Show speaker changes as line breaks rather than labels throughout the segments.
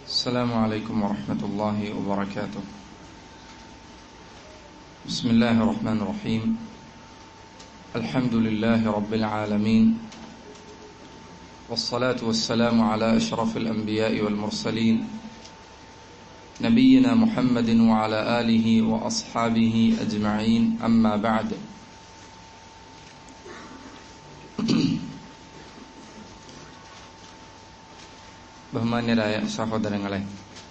السلام عليكم ورحمة الله وبركاته بسم الله الرحمن الرحيم الحمد لله رب العالمين والصلاة والسلام على أشرف الأنبياء والمرسلين نبينا محمد وعلى آله وأصحابه أجمعين أما بعد ബഹുമാന്യരായ സഹോദരങ്ങളെ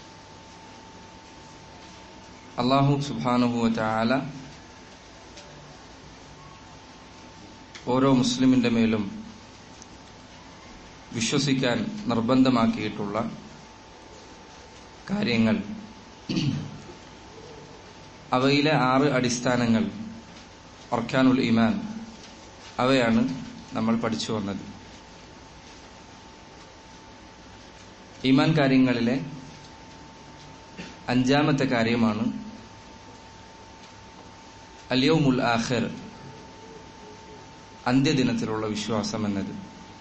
അള്ളാഹു സുബാനുഹുവ ചാല ഓരോ മുസ്ലിമിന്റെ മേലും വിശ്വസിക്കാൻ നിർബന്ധമാക്കിയിട്ടുള്ള കാര്യങ്ങൾ അവയിലെ ആറ് അടിസ്ഥാനങ്ങൾ അർക്കാനുൽ ഇമാൻ അവയാണ് നമ്മൾ പഠിച്ചു വന്നത് ഈമാൻ കാര്യങ്ങളിലെ അഞ്ചാമത്തെ കാര്യമാണ് അലിയവുമുൽ ആഖിർ അന്ത്യദിനത്തിലുള്ള വിശ്വാസം എന്നത്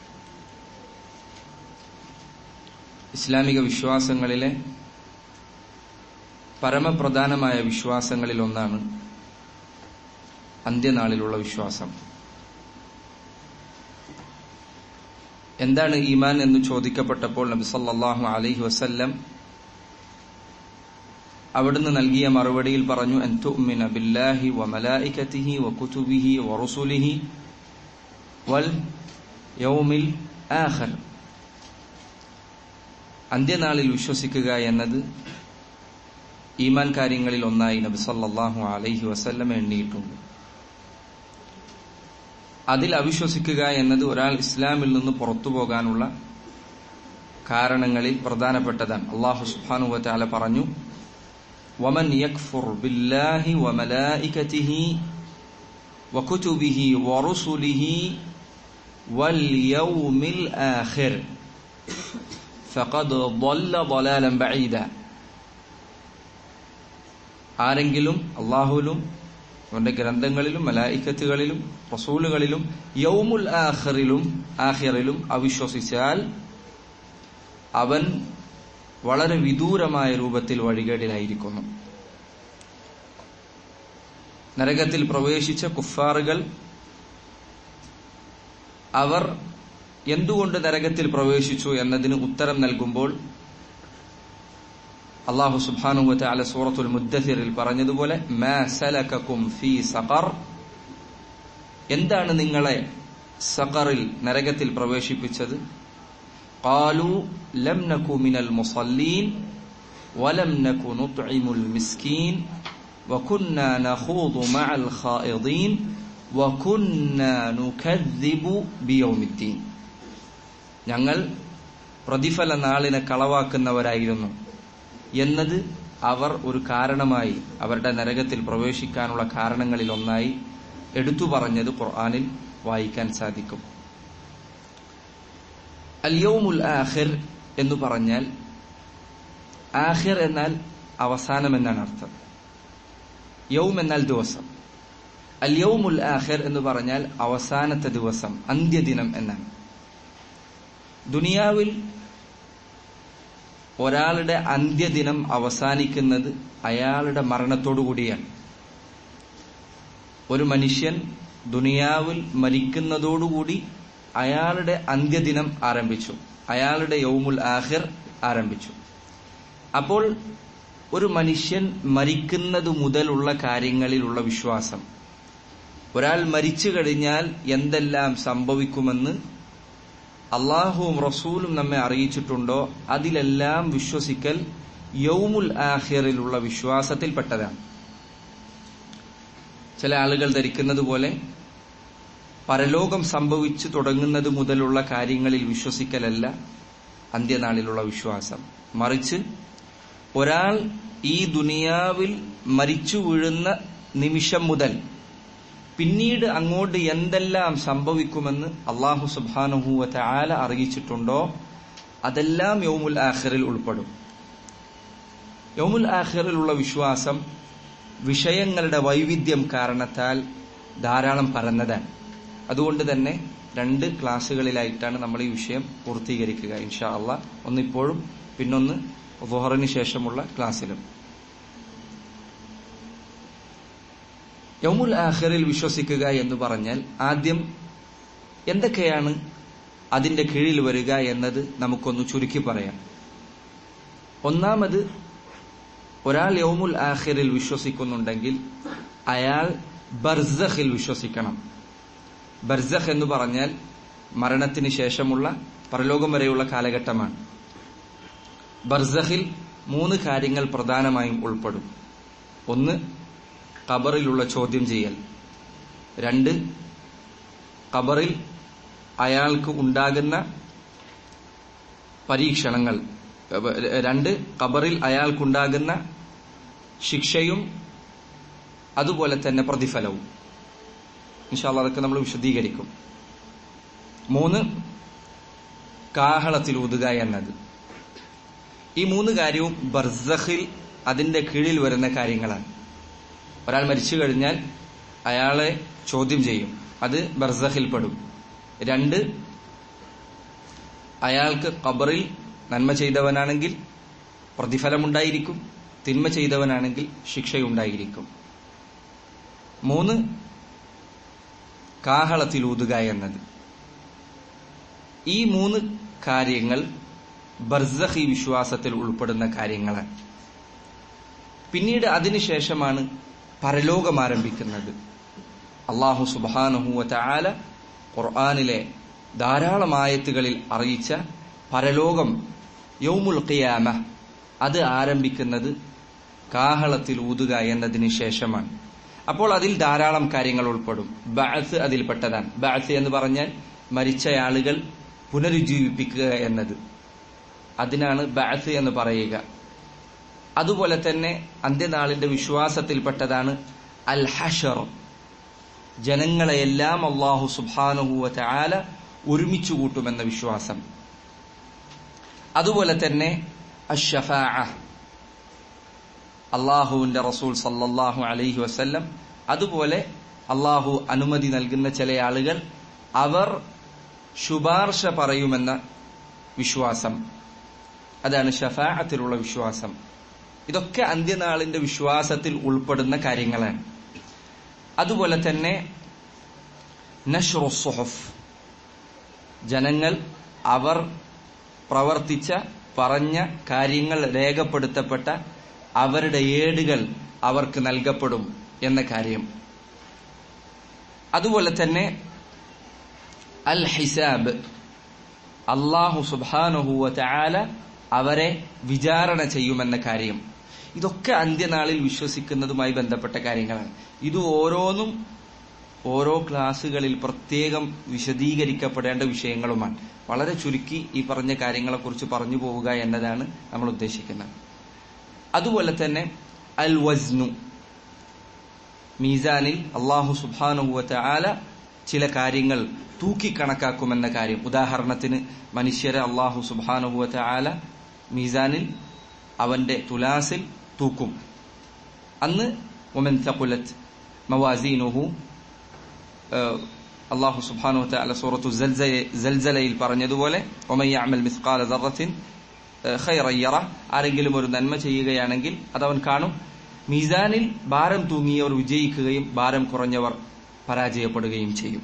ഇസ്ലാമിക വിശ്വാസങ്ങളിലെ പരമപ്രധാനമായ വിശ്വാസങ്ങളിൽ ഒന്നാണ് അന്ത്യനാളിലുള്ള വിശ്വാസം എന്താണ് ഈമാൻ എന്ന് ചോദിക്കപ്പെട്ടപ്പോൾ നബി സല്ലല്ലാഹു അലൈഹി വസല്ലം അവിടുന്ന് നൽകിയ മറുപടിയിൽ പറഞ്ഞു അൻ തുഅ്മിന ബില്ലാഹി വ മലായികതിഹി വ കുതുബിഹി വ റുസുലിഹി വൽ യൗമിൽ ആഖിർ അന്ത്യനാളിൽ വിശ്വസിക്കുക എന്നത് ഈമാൻ കാര്യങ്ങളിൽ ഒന്നായി നബി സല്ലല്ലാഹു അലൈഹി വസല്ലം എണ്ണിയിട്ടുണ്ട് അതിൽ അവിശ്വസിക്കുക എന്നത് ഒരാൾ ഇസ്ലാമിൽ നിന്ന് പുറത്തു പോകാനുള്ള കാരണങ്ങളിൽ പ്രധാനപ്പെട്ടതാണ് അള്ളാഹു സുബ്ഹാനഹു വതആല പറഞ്ഞു വമൻ യക്ഫുർ ബില്ലാഹി വമലായികതിഹി വകുതുബിഹി വറുസുലിഹി വൽ യൗമിൽ ആഖിർ ഫഖദ് ضل ضلالا بعيدا ആരെങ്കിലും അള്ളാഹുലും അവന്റെ ഗ്രന്ഥങ്ങളിലും മലായിക്കത്തുകളിലും റസൂലുകളിലും യൗമുൽ ആഖിറിലും ആഖിറിലും അവിശ്വസിച്ചാൽ അവൻ വളരെ വിദൂരമായ രൂപത്തിൽ വഴികേടിലായിരിക്കുന്നു നരകത്തിൽ പ്രവേശിച്ച കുഫാറുകൾ അവർ എന്തുകൊണ്ട് നരകത്തിൽ പ്രവേശിച്ചു എന്നതിന് ഉത്തരം നൽകുമ്പോൾ അള്ളാഹു സുബാനുവത്തെ അല സൂറത്തുൽ മുദ്ദസിറിൽ പറഞ്ഞതുപോലെ ഫീ സഖർ എന്താണ് നിങ്ങളെ സഖറിൽ നരകത്തിൽ പ്രവേശിപ്പിച്ചത് قالوا لم نكن من المصلين ولم نكن نطعم المسكين وكنا نخوض مع الخائضين وكنا نكذب بيوم الدين ഞങ്ങൾ പ്രതിഫല നാളിനെ കളവാക്കുന്നവരായിരുന്നു എന്നത് അവർ ഒരു കാരണമായി അവരുടെ നരകത്തിൽ പ്രവേശിക്കാനുള്ള കാരണങ്ങളിൽ ഒന്നായി എടുത്തു പറഞ്ഞത് ഖുർആാനിൽ വായിക്കാൻ സാധിക്കും അൽയൗമുൽ ആഖിർ എന്ന് പറഞ്ഞാൽ ആഖിർ എന്നാൽ അവസാനം എന്നാണ് അർത്ഥം യൗം എന്നാൽ ദിവസം അൽയൗമുൽ ആഖിർ എന്ന് പറഞ്ഞാൽ അവസാനത്തെ ദിവസം അന്ത്യദിനം എന്നാണ് ദുനിയാവിൽ ഒരാളുടെ അന്ത്യദിനം അവസാനിക്കുന്നത് അയാളുടെ മരണത്തോടു കൂടിയാണ് ഒരു മനുഷ്യൻ ദുനിയാവിൽ മരിക്കുന്നതോടുകൂടി അയാളുടെ അന്ത്യദിനം ആരംഭിച്ചു അയാളുടെ യൗമുൽ ആഹിർ ആരംഭിച്ചു അപ്പോൾ ഒരു മനുഷ്യൻ മരിക്കുന്നത് മുതലുള്ള കാര്യങ്ങളിലുള്ള വിശ്വാസം ഒരാൾ മരിച്ചു കഴിഞ്ഞാൽ എന്തെല്ലാം സംഭവിക്കുമെന്ന് അള്ളാഹുവും റസൂലും നമ്മെ അറിയിച്ചിട്ടുണ്ടോ അതിലെല്ലാം വിശ്വസിക്കൽ യൗമുൽ ആഹിറിലുള്ള വിശ്വാസത്തിൽപ്പെട്ടതാണ് ചില ആളുകൾ ധരിക്കുന്നത് പോലെ പരലോകം സംഭവിച്ചു തുടങ്ങുന്നത് മുതലുള്ള കാര്യങ്ങളിൽ വിശ്വസിക്കലല്ല അന്ത്യനാളിലുള്ള വിശ്വാസം മറിച്ച് ഒരാൾ ഈ ദുനിയാവിൽ മരിച്ചു വീഴുന്ന നിമിഷം മുതൽ പിന്നീട് അങ്ങോട്ട് എന്തെല്ലാം സംഭവിക്കുമെന്ന് അള്ളാഹു സുബാനുഹൂവത്തെ ആല അറിയിച്ചിട്ടുണ്ടോ അതെല്ലാം യൗമുൽ ആഖിറിൽ ഉൾപ്പെടും യൗമുൽ ആഖിറിലുള്ള വിശ്വാസം വിഷയങ്ങളുടെ വൈവിധ്യം കാരണത്താൽ ധാരാളം പരന്നതാണ് അതുകൊണ്ട് തന്നെ രണ്ട് ക്ലാസ്സുകളിലായിട്ടാണ് നമ്മൾ ഈ വിഷയം പൂർത്തീകരിക്കുക ഇൻഷാ അള്ളാഹ് ഒന്നിപ്പോഴും പിന്നൊന്ന് വുഹറിന് ശേഷമുള്ള ക്ലാസ്സിലും യൗമുൽ ആഖിറിൽ വിശ്വസിക്കുക എന്ന് പറഞ്ഞാൽ ആദ്യം എന്തൊക്കെയാണ് അതിന്റെ കീഴിൽ വരിക എന്നത് നമുക്കൊന്ന് ചുരുക്കി പറയാം ഒന്നാമത് ഒരാൾ യൗമുൽ ആഖിറിൽ വിശ്വസിക്കുന്നുണ്ടെങ്കിൽ അയാൾ ബർസഖിൽ വിശ്വസിക്കണം ബർസഖ് എന്ന് പറഞ്ഞാൽ മരണത്തിന് ശേഷമുള്ള പരലോകം വരെയുള്ള കാലഘട്ടമാണ് ബർസഖിൽ മൂന്ന് കാര്യങ്ങൾ പ്രധാനമായും ഉൾപ്പെടും ഒന്ന് ഖബറിലുള്ള ചോദ്യം ചെയ്യൽ രണ്ട് ഖബറിൽ അയാൾക്ക് ഉണ്ടാകുന്ന പരീക്ഷണങ്ങൾ രണ്ട് ഖബറിൽ അയാൾക്കുണ്ടാകുന്ന ശിക്ഷയും അതുപോലെ തന്നെ പ്രതിഫലവും ഇൻഷാല്ല അതൊക്കെ നമ്മൾ വിശദീകരിക്കും മൂന്ന് കാഹളത്തിൽ ഊതുക എന്നത് ഈ മൂന്ന് കാര്യവും ബർസഖിൽ അതിന്റെ കീഴിൽ വരുന്ന കാര്യങ്ങളാണ് ഒരാൾ മരിച്ചു കഴിഞ്ഞാൽ അയാളെ ചോദ്യം ചെയ്യും അത് ബർസഖിൽ പെടും രണ്ട് അയാൾക്ക് ഖബറിൽ നന്മ ചെയ്തവനാണെങ്കിൽ പ്രതിഫലമുണ്ടായിരിക്കും തിന്മ ചെയ്തവനാണെങ്കിൽ ശിക്ഷയുണ്ടായിരിക്കും മൂന്ന് കാഹളത്തിൽ ഊതുക എന്നത് ഈ മൂന്ന് കാര്യങ്ങൾ ബർസഖി വിശ്വാസത്തിൽ ഉൾപ്പെടുന്ന കാര്യങ്ങളാണ് പിന്നീട് അതിനുശേഷമാണ് പരലോകം ആരംഭിക്കുന്നത് അള്ളാഹു സുബാനുഹൂവത്ത ആല ഖുർആാനിലെ ധാരാളം ആയത്തുകളിൽ അറിയിച്ച പരലോകം യൗമുൽ ഖിയാമ അത് ആരംഭിക്കുന്നത് കാഹളത്തിൽ ഊതുക എന്നതിന് ശേഷമാണ് അപ്പോൾ അതിൽ ധാരാളം കാര്യങ്ങൾ ഉൾപ്പെടും ബാസ് അതിൽപ്പെട്ടതാണ് ബാസ് എന്ന് പറഞ്ഞാൽ മരിച്ച ആളുകൾ പുനരുജ്ജീവിപ്പിക്കുക എന്നത് അതിനാണ് ബാസ് എന്ന് പറയുക അതുപോലെ തന്നെ അന്ത്യനാളിന്റെ വിശ്വാസത്തിൽപ്പെട്ടതാണ് അൽ ഹഷർ ജനങ്ങളെയെല്ലാം അള്ളാഹു സുബാനുഹൂവത്തെ ആല ഒരുമിച്ചു കൂട്ടുമെന്ന വിശ്വാസം അതുപോലെ തന്നെ അഷഫാ അള്ളാഹുവിന്റെ റസൂൽ സല്ലാഹു അലൈഹി വസ്ല്ലം അതുപോലെ അള്ളാഹു അനുമതി നൽകുന്ന ചില ആളുകൾ അവർ ശുപാർശ പറയുമെന്ന വിശ്വാസം അതാണ് ഷഫാഅത്തിലുള്ള വിശ്വാസം ഇതൊക്കെ അന്ത്യനാളിന്റെ വിശ്വാസത്തിൽ ഉൾപ്പെടുന്ന കാര്യങ്ങളാണ് അതുപോലെ തന്നെ നഷ്റുസുഹഫ് ജനങ്ങൾ അവർ പ്രവർത്തിച്ച പറഞ്ഞ കാര്യങ്ങൾ രേഖപ്പെടുത്തപ്പെട്ട അവരുടെ ഏടുകൾ അവർക്ക് നൽകപ്പെടും എന്ന കാര്യം അതുപോലെ തന്നെ അൽ ഹിസാബ് അള്ളാഹു സുബാനുഹൂവ ചാല അവരെ വിചാരണ ചെയ്യുമെന്ന കാര്യം ഇതൊക്കെ അന്ത്യനാളിൽ വിശ്വസിക്കുന്നതുമായി ബന്ധപ്പെട്ട കാര്യങ്ങളാണ് ഇത് ഓരോന്നും ഓരോ ക്ലാസ്സുകളിൽ പ്രത്യേകം വിശദീകരിക്കപ്പെടേണ്ട വിഷയങ്ങളുമാണ് വളരെ ചുരുക്കി ഈ പറഞ്ഞ കാര്യങ്ങളെക്കുറിച്ച് പറഞ്ഞു പോവുക എന്നതാണ് നമ്മൾ ഉദ്ദേശിക്കുന്നത് അതുപോലെ തന്നെ അൽ വസ്നു മീസാനിൽ അള്ളാഹു സുബാനുവത്ത ആല ചില കാര്യങ്ങൾ തൂക്കിക്കണക്കാക്കുമെന്ന കാര്യം ഉദാഹരണത്തിന് മനുഷ്യരെ അള്ളാഹു സുബാനുവത്ത ആല മീസാനിൽ അവന്റെ തുലാസിൽ തൂക്കും അന്ന് ഒമൻ തഖുലത്ത് മവാസീനുഹു അള്ളാഹു സുബാനു അല സൂറത്തു ജൽജലയിൽ പറഞ്ഞതുപോലെ ഒമയ്യാമൽ മിസ്കാല ദറത്തിൻ ഖൈറയ്യറ ആരെങ്കിലും ഒരു നന്മ ചെയ്യുകയാണെങ്കിൽ അതവൻ കാണും മീസാനിൽ ഭാരം തൂങ്ങിയവർ വിജയിക്കുകയും ഭാരം കുറഞ്ഞവർ പരാജയപ്പെടുകയും ചെയ്യും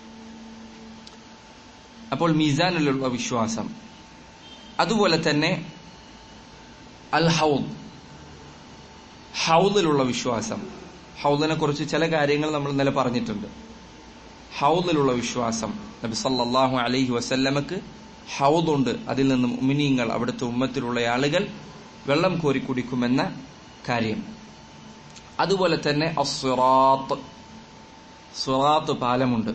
അപ്പോൾ മീസാനിലുള്ള വിശ്വാസം അതുപോലെ തന്നെ അൽ ഹൗദ് ഹൗദിലുള്ള വിശ്വാസം ഹൗദിനെ കുറിച്ച് ചില കാര്യങ്ങൾ നമ്മൾ ഇന്നലെ പറഞ്ഞിട്ടുണ്ട് ഹൗദിലുള്ള വിശ്വാസം നബി സല്ലല്ലാഹു അലൈഹി വസല്ലമക്ക് ഹൗദുണ്ട് അതിൽ നിന്ന് ഉമിനീങ്ങൾ അവിടുത്തെ ഉമ്മത്തിലുള്ള ആളുകൾ വെള്ളം കോരി കുടിക്കുമെന്ന കാര്യം അതുപോലെ തന്നെ അസ്വറാത്ത് സ്വറാത്ത് പാലമുണ്ട്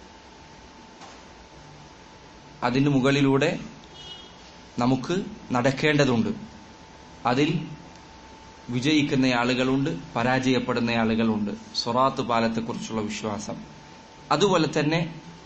അതിന് മുകളിലൂടെ നമുക്ക് നടക്കേണ്ടതുണ്ട് അതിൽ വിജയിക്കുന്ന ആളുകളുണ്ട് പരാജയപ്പെടുന്ന ആളുകളുണ്ട് സ്വറാത്ത് പാലത്തെക്കുറിച്ചുള്ള വിശ്വാസം അതുപോലെ തന്നെ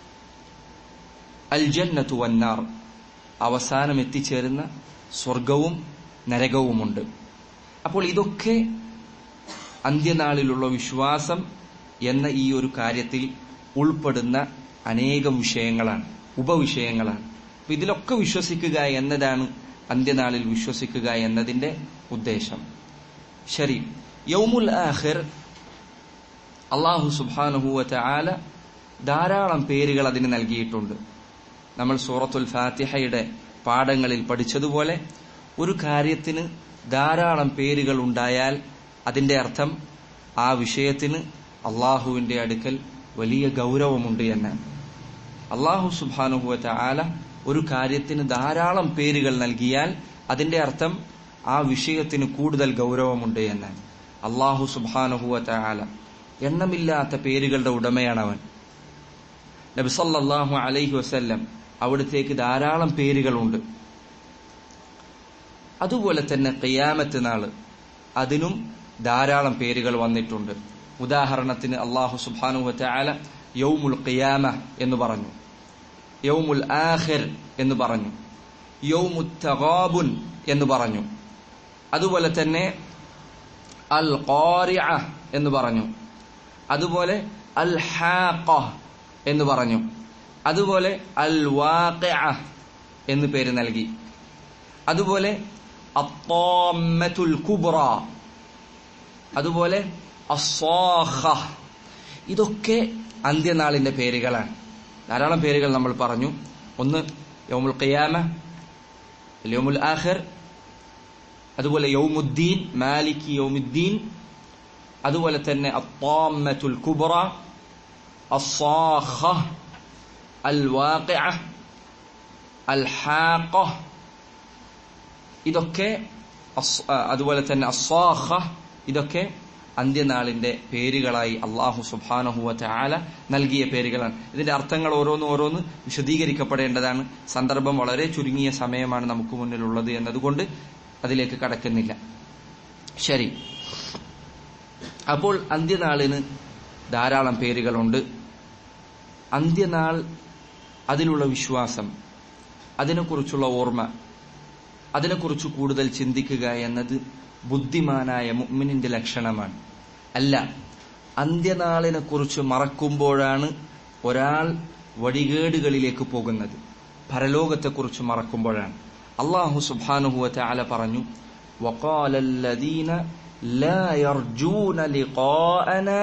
അൽ ജന്നത്തു വന്നാർ അവസാനം എത്തിച്ചേരുന്ന സ്വർഗവും നരകവുമുണ്ട് അപ്പോൾ ഇതൊക്കെ അന്ത്യനാളിലുള്ള വിശ്വാസം എന്ന ഈ ഒരു കാര്യത്തിൽ ഉൾപ്പെടുന്ന അനേകം വിഷയങ്ങളാണ് ഉപവിഷയങ്ങളാണ് അപ്പൊ ഇതിലൊക്കെ വിശ്വസിക്കുക എന്നതാണ് അന്ത്യനാളിൽ വിശ്വസിക്കുക എന്നതിന്റെ ഉദ്ദേശം ശരി യൗമുൽ ആഖിർ അള്ളാഹു സുബാനുഹൂവറ്റ ആല ധാരാളം പേരുകൾ അതിന് നൽകിയിട്ടുണ്ട് നമ്മൾ സൂറത്തുൽ ഫാത്തിഹയുടെ പാഠങ്ങളിൽ പഠിച്ചതുപോലെ ഒരു കാര്യത്തിന് ധാരാളം പേരുകൾ ഉണ്ടായാൽ അതിന്റെ അർത്ഥം ആ വിഷയത്തിന് അള്ളാഹുവിന്റെ അടുക്കൽ വലിയ ഗൗരവമുണ്ട് എന്നാണ് അള്ളാഹു സുബാനുഹുവറ്റ ആല ഒരു കാര്യത്തിന് ധാരാളം പേരുകൾ നൽകിയാൽ അതിന്റെ അർത്ഥം ആ വിഷയത്തിന് കൂടുതൽ ഗൗരവമുണ്ട് എന്നാണ് അള്ളാഹു സുബാനുഹുവറ്റ ആല എണ്ണമില്ലാത്ത പേരുകളുടെ ഉടമയാണ് അവൻ നബി സല്ലല്ലാഹു അലൈഹി വസല്ലം അവിടത്തേക്ക് ധാരാളം പേരുകളുണ്ട് അതുപോലെ തന്നെ ഖിയാമത്ത് നാള് അതിനും ധാരാളം പേരുകൾ വന്നിട്ടുണ്ട് ഉദാഹരണത്തിന് അള്ളാഹു സുബ്ഹാനഹു വതആല യൗമുൽ ഖിയാമ എന്ന് പറഞ്ഞു യൗമുൽ ആഖിർ എന്ന് പറഞ്ഞു യൗമുൽ തഗാബുൻ എന്ന് പറഞ്ഞു അതുപോലെ തന്നെ അൽ ഖാരിഅ എന്ന് പറഞ്ഞു അതുപോലെ അൽ ഹാഖ എന്ന് പറഞ്ഞു അതുപോലെ അൽ വാഖിഅ എന്ന് പേര് നൽകി അതുപോലെ അത്താമത്തുൽ കുബ്ര അതുപോലെ അസ്വാഖ ഇതൊക്കെ അന്ത്യനാളിന്റെ പേരുകളാണ് ധാരാളം പേരുകൾ നമ്മൾ പറഞ്ഞു ഒന്ന് യൗമുൽ ഖിയാമ യൗമുൽ ആഖിർ അതുപോലെ യൗമുദ്ദീൻ മാലിക് യൗമുദ്ദീൻ അതുപോലെ തന്നെ അത്താമത്തുൽ കുബ്ര അസ്വാഖ അൽ വാഖിഅ അൽ ഹാഖ ഇതൊക്കെ അതുപോലെ തന്നെ അസ്വാഖ ഇതൊക്കെ അന്ത്യനാളിന്റെ പേരുകളായി അള്ളാഹു സുബാനഹുവ ആല നൽകിയ പേരുകളാണ് ഇതിന്റെ അർത്ഥങ്ങൾ ഓരോന്ന് ഓരോന്ന് വിശദീകരിക്കപ്പെടേണ്ടതാണ് സന്ദർഭം വളരെ ചുരുങ്ങിയ സമയമാണ് നമുക്ക് മുന്നിലുള്ളത് എന്നതുകൊണ്ട് അതിലേക്ക് കടക്കുന്നില്ല ശരി അപ്പോൾ അന്ത്യനാളിന് ധാരാളം പേരുകളുണ്ട് അന്ത്യനാൾ അതിലുള്ള വിശ്വാസം അതിനെക്കുറിച്ചുള്ള ഓർമ്മ അതിനെക്കുറിച്ച് കൂടുതൽ ചിന്തിക്കുക എന്നത് ബുദ്ധിമാനായ മുഅ്മിനിന്റെ ലക്ഷണമാണ് അല്ല അന്ത്യനാളിനെ കുറിച്ച് മറക്കുമ്പോഴാണ് ഒരാൾ വഴികേടുകളിലേക്ക് പോകുന്നത് പരലോകത്തെക്കുറിച്ച് മറക്കുമ്പോഴാണ് അള്ളാഹു സുബാനുഹുവത്തെ ആല പറഞ്ഞു وقال الذين لا يرجون لقاءنا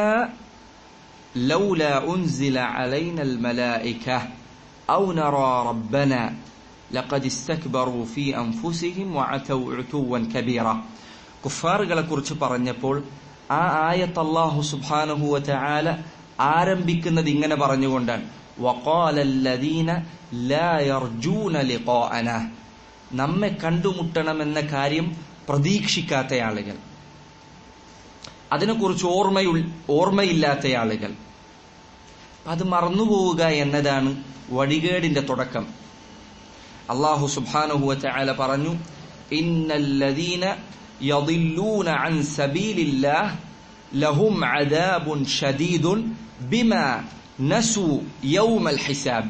لولا أنزل علينا الملائكة أو نرى ربنا لقد استكبروا في أنفسهم وعتوا عتوا كبيرا കുഫാറുകളെ കുറിച്ച് പറഞ്ഞപ്പോൾ ആ ആയത്ത് അള്ളാഹു സുബാനഹുവറ്റ ആല ആരംഭിക്കുന്നത് ഇങ്ങനെ പറഞ്ഞുകൊണ്ടാണ് വഖാലല്ലദീന ലാ യർജൂന ലിഖാഅന നമ്മെ കണ്ടുമുട്ടണമെന്ന കാര്യം പ്രതീക്ഷിക്കാത്ത ആളുകൾ അതിനെക്കുറിച്ച് ഓർമ്മയു ഓർമ്മയില്ലാത്ത ആളുകൾ അത് മറന്നുപോവുക എന്നതാണ് വഴികേടിന്റെ തുടക്കം അള്ളാഹു സുബാനുഹുവറ്റ ആല പറഞ്ഞു ഇന്നല്ലദീന يضلون عن سبيل الله لهم عذاب شديد بما نسوا يوم الحساب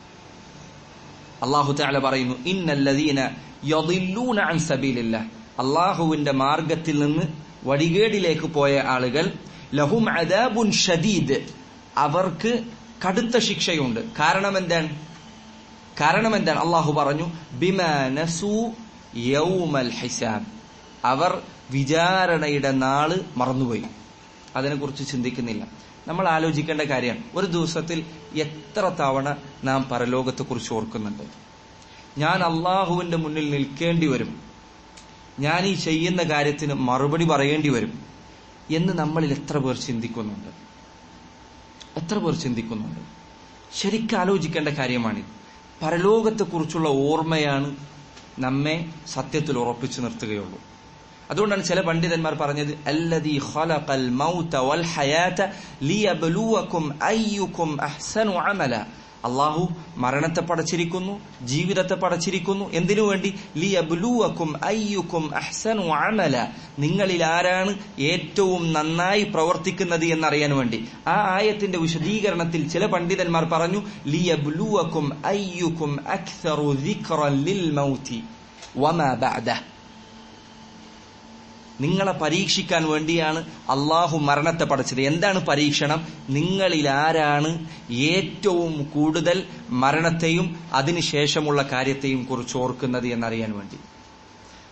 അള്ളാഹു താല പറയുന്നു ഇന്നല്ലദീന യദില്ലൂന അൻ സബീലില്ല അള്ളാഹുവിന്റെ മാർഗത്തിൽ നിന്ന് വഴികേടിലേക്ക് പോയ ആളുകൾ ലഹും അദാബുൻ ഷദീദ് അവർക്ക് കടുത്ത ശിക്ഷയുണ്ട് കാരണം എന്താണ് കാരണം എന്താണ് അള്ളാഹു പറഞ്ഞു ബിമാ നസു യൗമൽ ഹിസാബ് അവർ വിചാരണയുടെ നാള് മറന്നുപോയി അതിനെക്കുറിച്ച് ചിന്തിക്കുന്നില്ല നമ്മൾ ആലോചിക്കേണ്ട കാര്യമാണ് ഒരു ദിവസത്തിൽ എത്ര തവണ നാം പരലോകത്തെക്കുറിച്ച് ഓർക്കുന്നുണ്ട് ഞാൻ അള്ളാഹുവിന്റെ മുന്നിൽ നിൽക്കേണ്ടി വരും ഞാൻ ഈ ചെയ്യുന്ന കാര്യത്തിന് മറുപടി പറയേണ്ടി വരും എന്ന് നമ്മളിൽ എത്ര പേർ ചിന്തിക്കുന്നുണ്ട് എത്ര പേർ ചിന്തിക്കുന്നുണ്ട് ശരിക്കും ആലോചിക്കേണ്ട കാര്യമാണിത് പരലോകത്തെക്കുറിച്ചുള്ള ഓർമ്മയാണ് നമ്മെ സത്യത്തിൽ ഉറപ്പിച്ചു നിർത്തുകയുള്ളൂ അതുകൊണ്ടാണ് ചില പണ്ഡിതന്മാർ പറഞ്ഞത് അല്ലദീ ഖലഖൽ മൗത വൽ ഹയാത ലിയബ്ലുവകും അയ്യുകും അഹ്സനു അമല അള്ളാഹു മരണത്തെ പടച്ചിരിക്കുന്നു ജീവിതത്തെ പടച്ചിരിക്കുന്നു എന്തിനു വേണ്ടി ലിയബ്ലുവകും അയ്യുകും അഹ്സനു അമല നിങ്ങളിൽ ആരാണ് ഏറ്റവും നന്നായി പ്രവർത്തിക്കുന്നത് എന്നറിയാൻ വേണ്ടി ആ ആയത്തിന്റെ വിശദീകരണത്തിൽ ചില പണ്ഡിതന്മാർ പറഞ്ഞു ലിയബ്ലുവകും അയ്യുകും അക്സറു ദിക്റൻ ലിൽ മൗതി വമാ ബഅദഹ് നിങ്ങളെ പരീക്ഷിക്കാൻ വേണ്ടിയാണ് അള്ളാഹു മരണത്തെ പഠിച്ചത് എന്താണ് പരീക്ഷണം നിങ്ങളിൽ ആരാണ് ഏറ്റവും കൂടുതൽ മരണത്തെയും അതിനുശേഷമുള്ള കാര്യത്തെയും കുറിച്ച് ഓർക്കുന്നത് എന്നറിയാൻ വേണ്ടി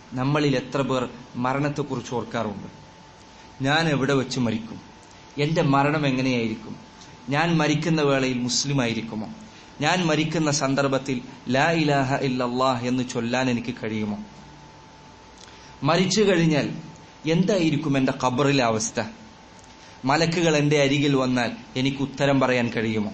നമ്മളിൽ എത്ര പേർ മരണത്തെക്കുറിച്ച് ഓർക്കാറുണ്ട് ഞാൻ എവിടെ വെച്ച് മരിക്കും എന്റെ മരണം എങ്ങനെയായിരിക്കും ഞാൻ മരിക്കുന്ന വേളയിൽ മുസ്ലിം ആയിരിക്കുമോ ഞാൻ മരിക്കുന്ന സന്ദർഭത്തിൽ ലാ ഇലാഹ ഇല്ലല്ലാഹ് എന്ന് ചൊല്ലാൻ എനിക്ക് കഴിയുമോ മരിച്ചു കഴിഞ്ഞാൽ എന്തായിരിക്കും എന്റെ ഖബറിലെ അവസ്ഥ മലക്കുകൾ എന്റെ അരികിൽ വന്നാൽ എനിക്ക് ഉത്തരം പറയാൻ കഴിയുമോ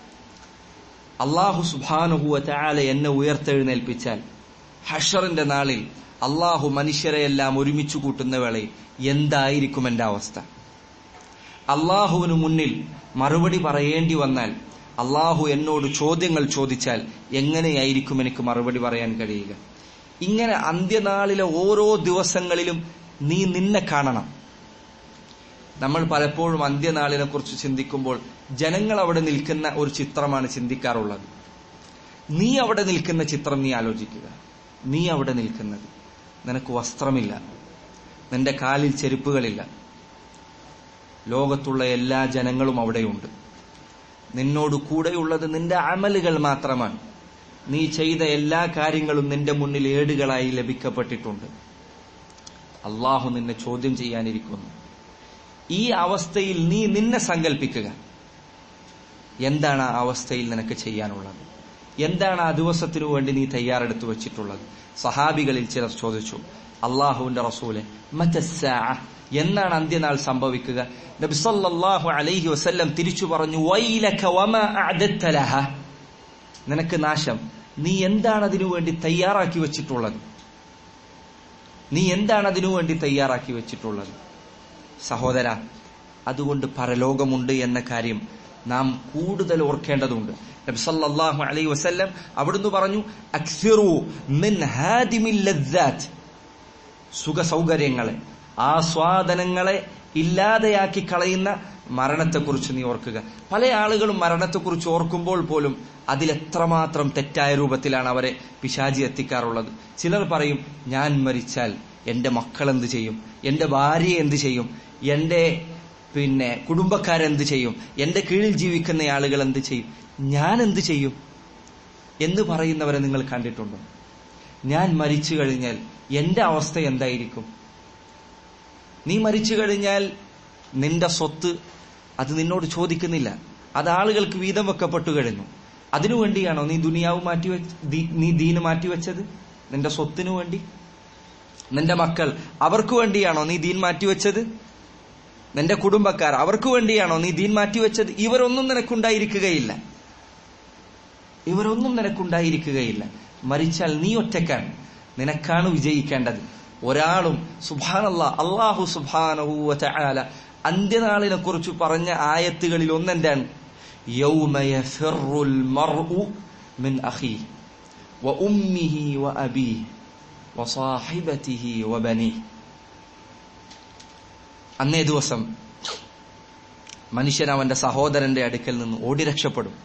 അള്ളാഹു സുബാനുഹുവ ചാല എന്നെ ഉയർത്തെഴുന്നേൽപ്പിച്ചാൽ ഹഷറിന്റെ നാളിൽ അള്ളാഹു മനുഷ്യരെയെല്ലാം ഒരുമിച്ച് കൂട്ടുന്ന വേളയിൽ എന്തായിരിക്കും എന്റെ അവസ്ഥ അള്ളാഹുവിന് മുന്നിൽ മറുപടി പറയേണ്ടി വന്നാൽ അള്ളാഹു എന്നോട് ചോദ്യങ്ങൾ ചോദിച്ചാൽ എങ്ങനെയായിരിക്കും എനിക്ക് മറുപടി പറയാൻ കഴിയുക ഇങ്ങനെ അന്ത്യനാളിലെ ഓരോ ദിവസങ്ങളിലും നീ നിന്നെ കാണണം നമ്മൾ പലപ്പോഴും അന്ത്യനാളിനെ കുറിച്ച് ചിന്തിക്കുമ്പോൾ ജനങ്ങൾ അവിടെ നിൽക്കുന്ന ഒരു ചിത്രമാണ് ചിന്തിക്കാറുള്ളത് നീ അവിടെ നിൽക്കുന്ന ചിത്രം നീ ആലോചിക്കുക നീ അവിടെ നിൽക്കുന്നത് നിനക്ക് വസ്ത്രമില്ല നിന്റെ കാലിൽ ചെരുപ്പുകളില്ല ലോകത്തുള്ള എല്ലാ ജനങ്ങളും അവിടെയുണ്ട് നിന്നോട് കൂടെയുള്ളത് നിന്റെ അമലുകൾ മാത്രമാണ് നീ ചെയ്ത എല്ലാ കാര്യങ്ങളും നിന്റെ മുന്നിൽ ഏടുകളായി ലഭിക്കപ്പെട്ടിട്ടുണ്ട് അള്ളാഹു നിന്നെ ചോദ്യം ചെയ്യാനിരിക്കുന്നു ഈ അവസ്ഥയിൽ നീ നിന്നെ സങ്കല്പിക്കുക എന്താണ് ആ അവസ്ഥയിൽ നിനക്ക് ചെയ്യാനുള്ളത് എന്താണ് ആ ദിവസത്തിനു വേണ്ടി നീ തയ്യാറെടുത്തു വെച്ചിട്ടുള്ളത് സഹാബികളിൽ ചിലർ ചോദിച്ചു അള്ളാഹുവിന്റെ റസൂലെ മറ്റസ്സാ എന്നാണ് അന്ത്യനാൾ സംഭവിക്കുക നബിസല്ലാഹു അലൈഹി വസല്ലം തിരിച്ചു പറഞ്ഞു വൈലക വമ അഅദത്ത ലഹ നിനക്ക് നാശം നീ എന്താണ് അതിനു വേണ്ടി തയ്യാറാക്കി വെച്ചിട്ടുള്ളത് നീ എന്താണ് അതിനു വേണ്ടി തയ്യാറാക്കി വെച്ചിട്ടുള്ളത് സഹോദര അതുകൊണ്ട് പരലോകമുണ്ട് എന്ന കാര്യം നാം കൂടുതൽ ഓർക്കേണ്ടതുണ്ട് നബി സല്ലല്ലാഹു അലൈഹി വസല്ലം അവിടുന്ന് പറഞ്ഞു അക്സിറു മിൻ ഹാദിമിൽ ലദ്ദാത്ത് സുഖ സൗകര്യങ്ങളെ ആസ്വാദനങ്ങളെ ഇല്ലാതെയാക്കി കളയുന്ന മരണത്തെക്കുറിച്ച് നീ ഓർക്കുക പല ആളുകളും മരണത്തെക്കുറിച്ച് ഓർക്കുമ്പോൾ പോലും അതിലെത്രമാത്രം തെറ്റായ രൂപത്തിലാണ് അവരെ പിശാചി എത്തിക്കാറുള്ളത് ചിലർ പറയും ഞാൻ മരിച്ചാൽ എന്റെ മക്കൾ എന്ത് ചെയ്യും എന്റെ ഭാര്യ എന്ത് ചെയ്യും എന്റെ പിന്നെ കുടുംബക്കാരെന്ത് ചെയ്യും എന്റെ കീഴിൽ ജീവിക്കുന്ന ആളുകൾ എന്ത് ചെയ്യും ഞാൻ എന്ത് ചെയ്യും എന്ന് പറയുന്നവരെ നിങ്ങൾ കണ്ടിട്ടുണ്ടോ ഞാൻ മരിച്ചു കഴിഞ്ഞാൽ എന്റെ അവസ്ഥ എന്തായിരിക്കും നീ മരിച്ചു കഴിഞ്ഞാൽ നിന്റെ സ്വത്ത് അത് നിന്നോട് ചോദിക്കുന്നില്ല അത് ആളുകൾക്ക് വീതം വെക്കപ്പെട്ടു കഴിഞ്ഞു അതിനുവേണ്ടിയാണോ നീ ദുനിയാവ് മാറ്റിവെച്ച് നീ ദീന് മാറ്റിവെച്ചത് നിന്റെ സ്വത്തിനു വേണ്ടി നിന്റെ മക്കൾ അവർക്ക് വേണ്ടിയാണോ നീ ദീൻ മാറ്റിവെച്ചത് നിന്റെ കുടുംബക്കാർ അവർക്ക് വേണ്ടിയാണോ നീ ദീൻ മാറ്റിവെച്ചത് ഇവരൊന്നും നിനക്കുണ്ടായിരിക്കുകയില്ല ഇവരൊന്നും നിനക്കുണ്ടായിരിക്കുകയില്ല മരിച്ചാൽ നീ ഒറ്റക്കാണ് നിനക്കാണ് വിജയിക്കേണ്ടത് ഒരാളും സുഭാനല്ല അള്ളാഹു സുഭാനഹൂവ ചാല അന്ത്യനാളിനെ കുറിച്ച് പറഞ്ഞ ആയത്തുകളിൽ ഒന്നെന്താണ് يوم يفر المرء من أخيه وأمه وأبيه وصاحبته وبنيه അന്നേ ദിവസം മനുഷ്യൻ അവന്റെ സഹോദരന്റെ അടുക്കൽ നിന്ന് ഓടി രക്ഷപ്പെടും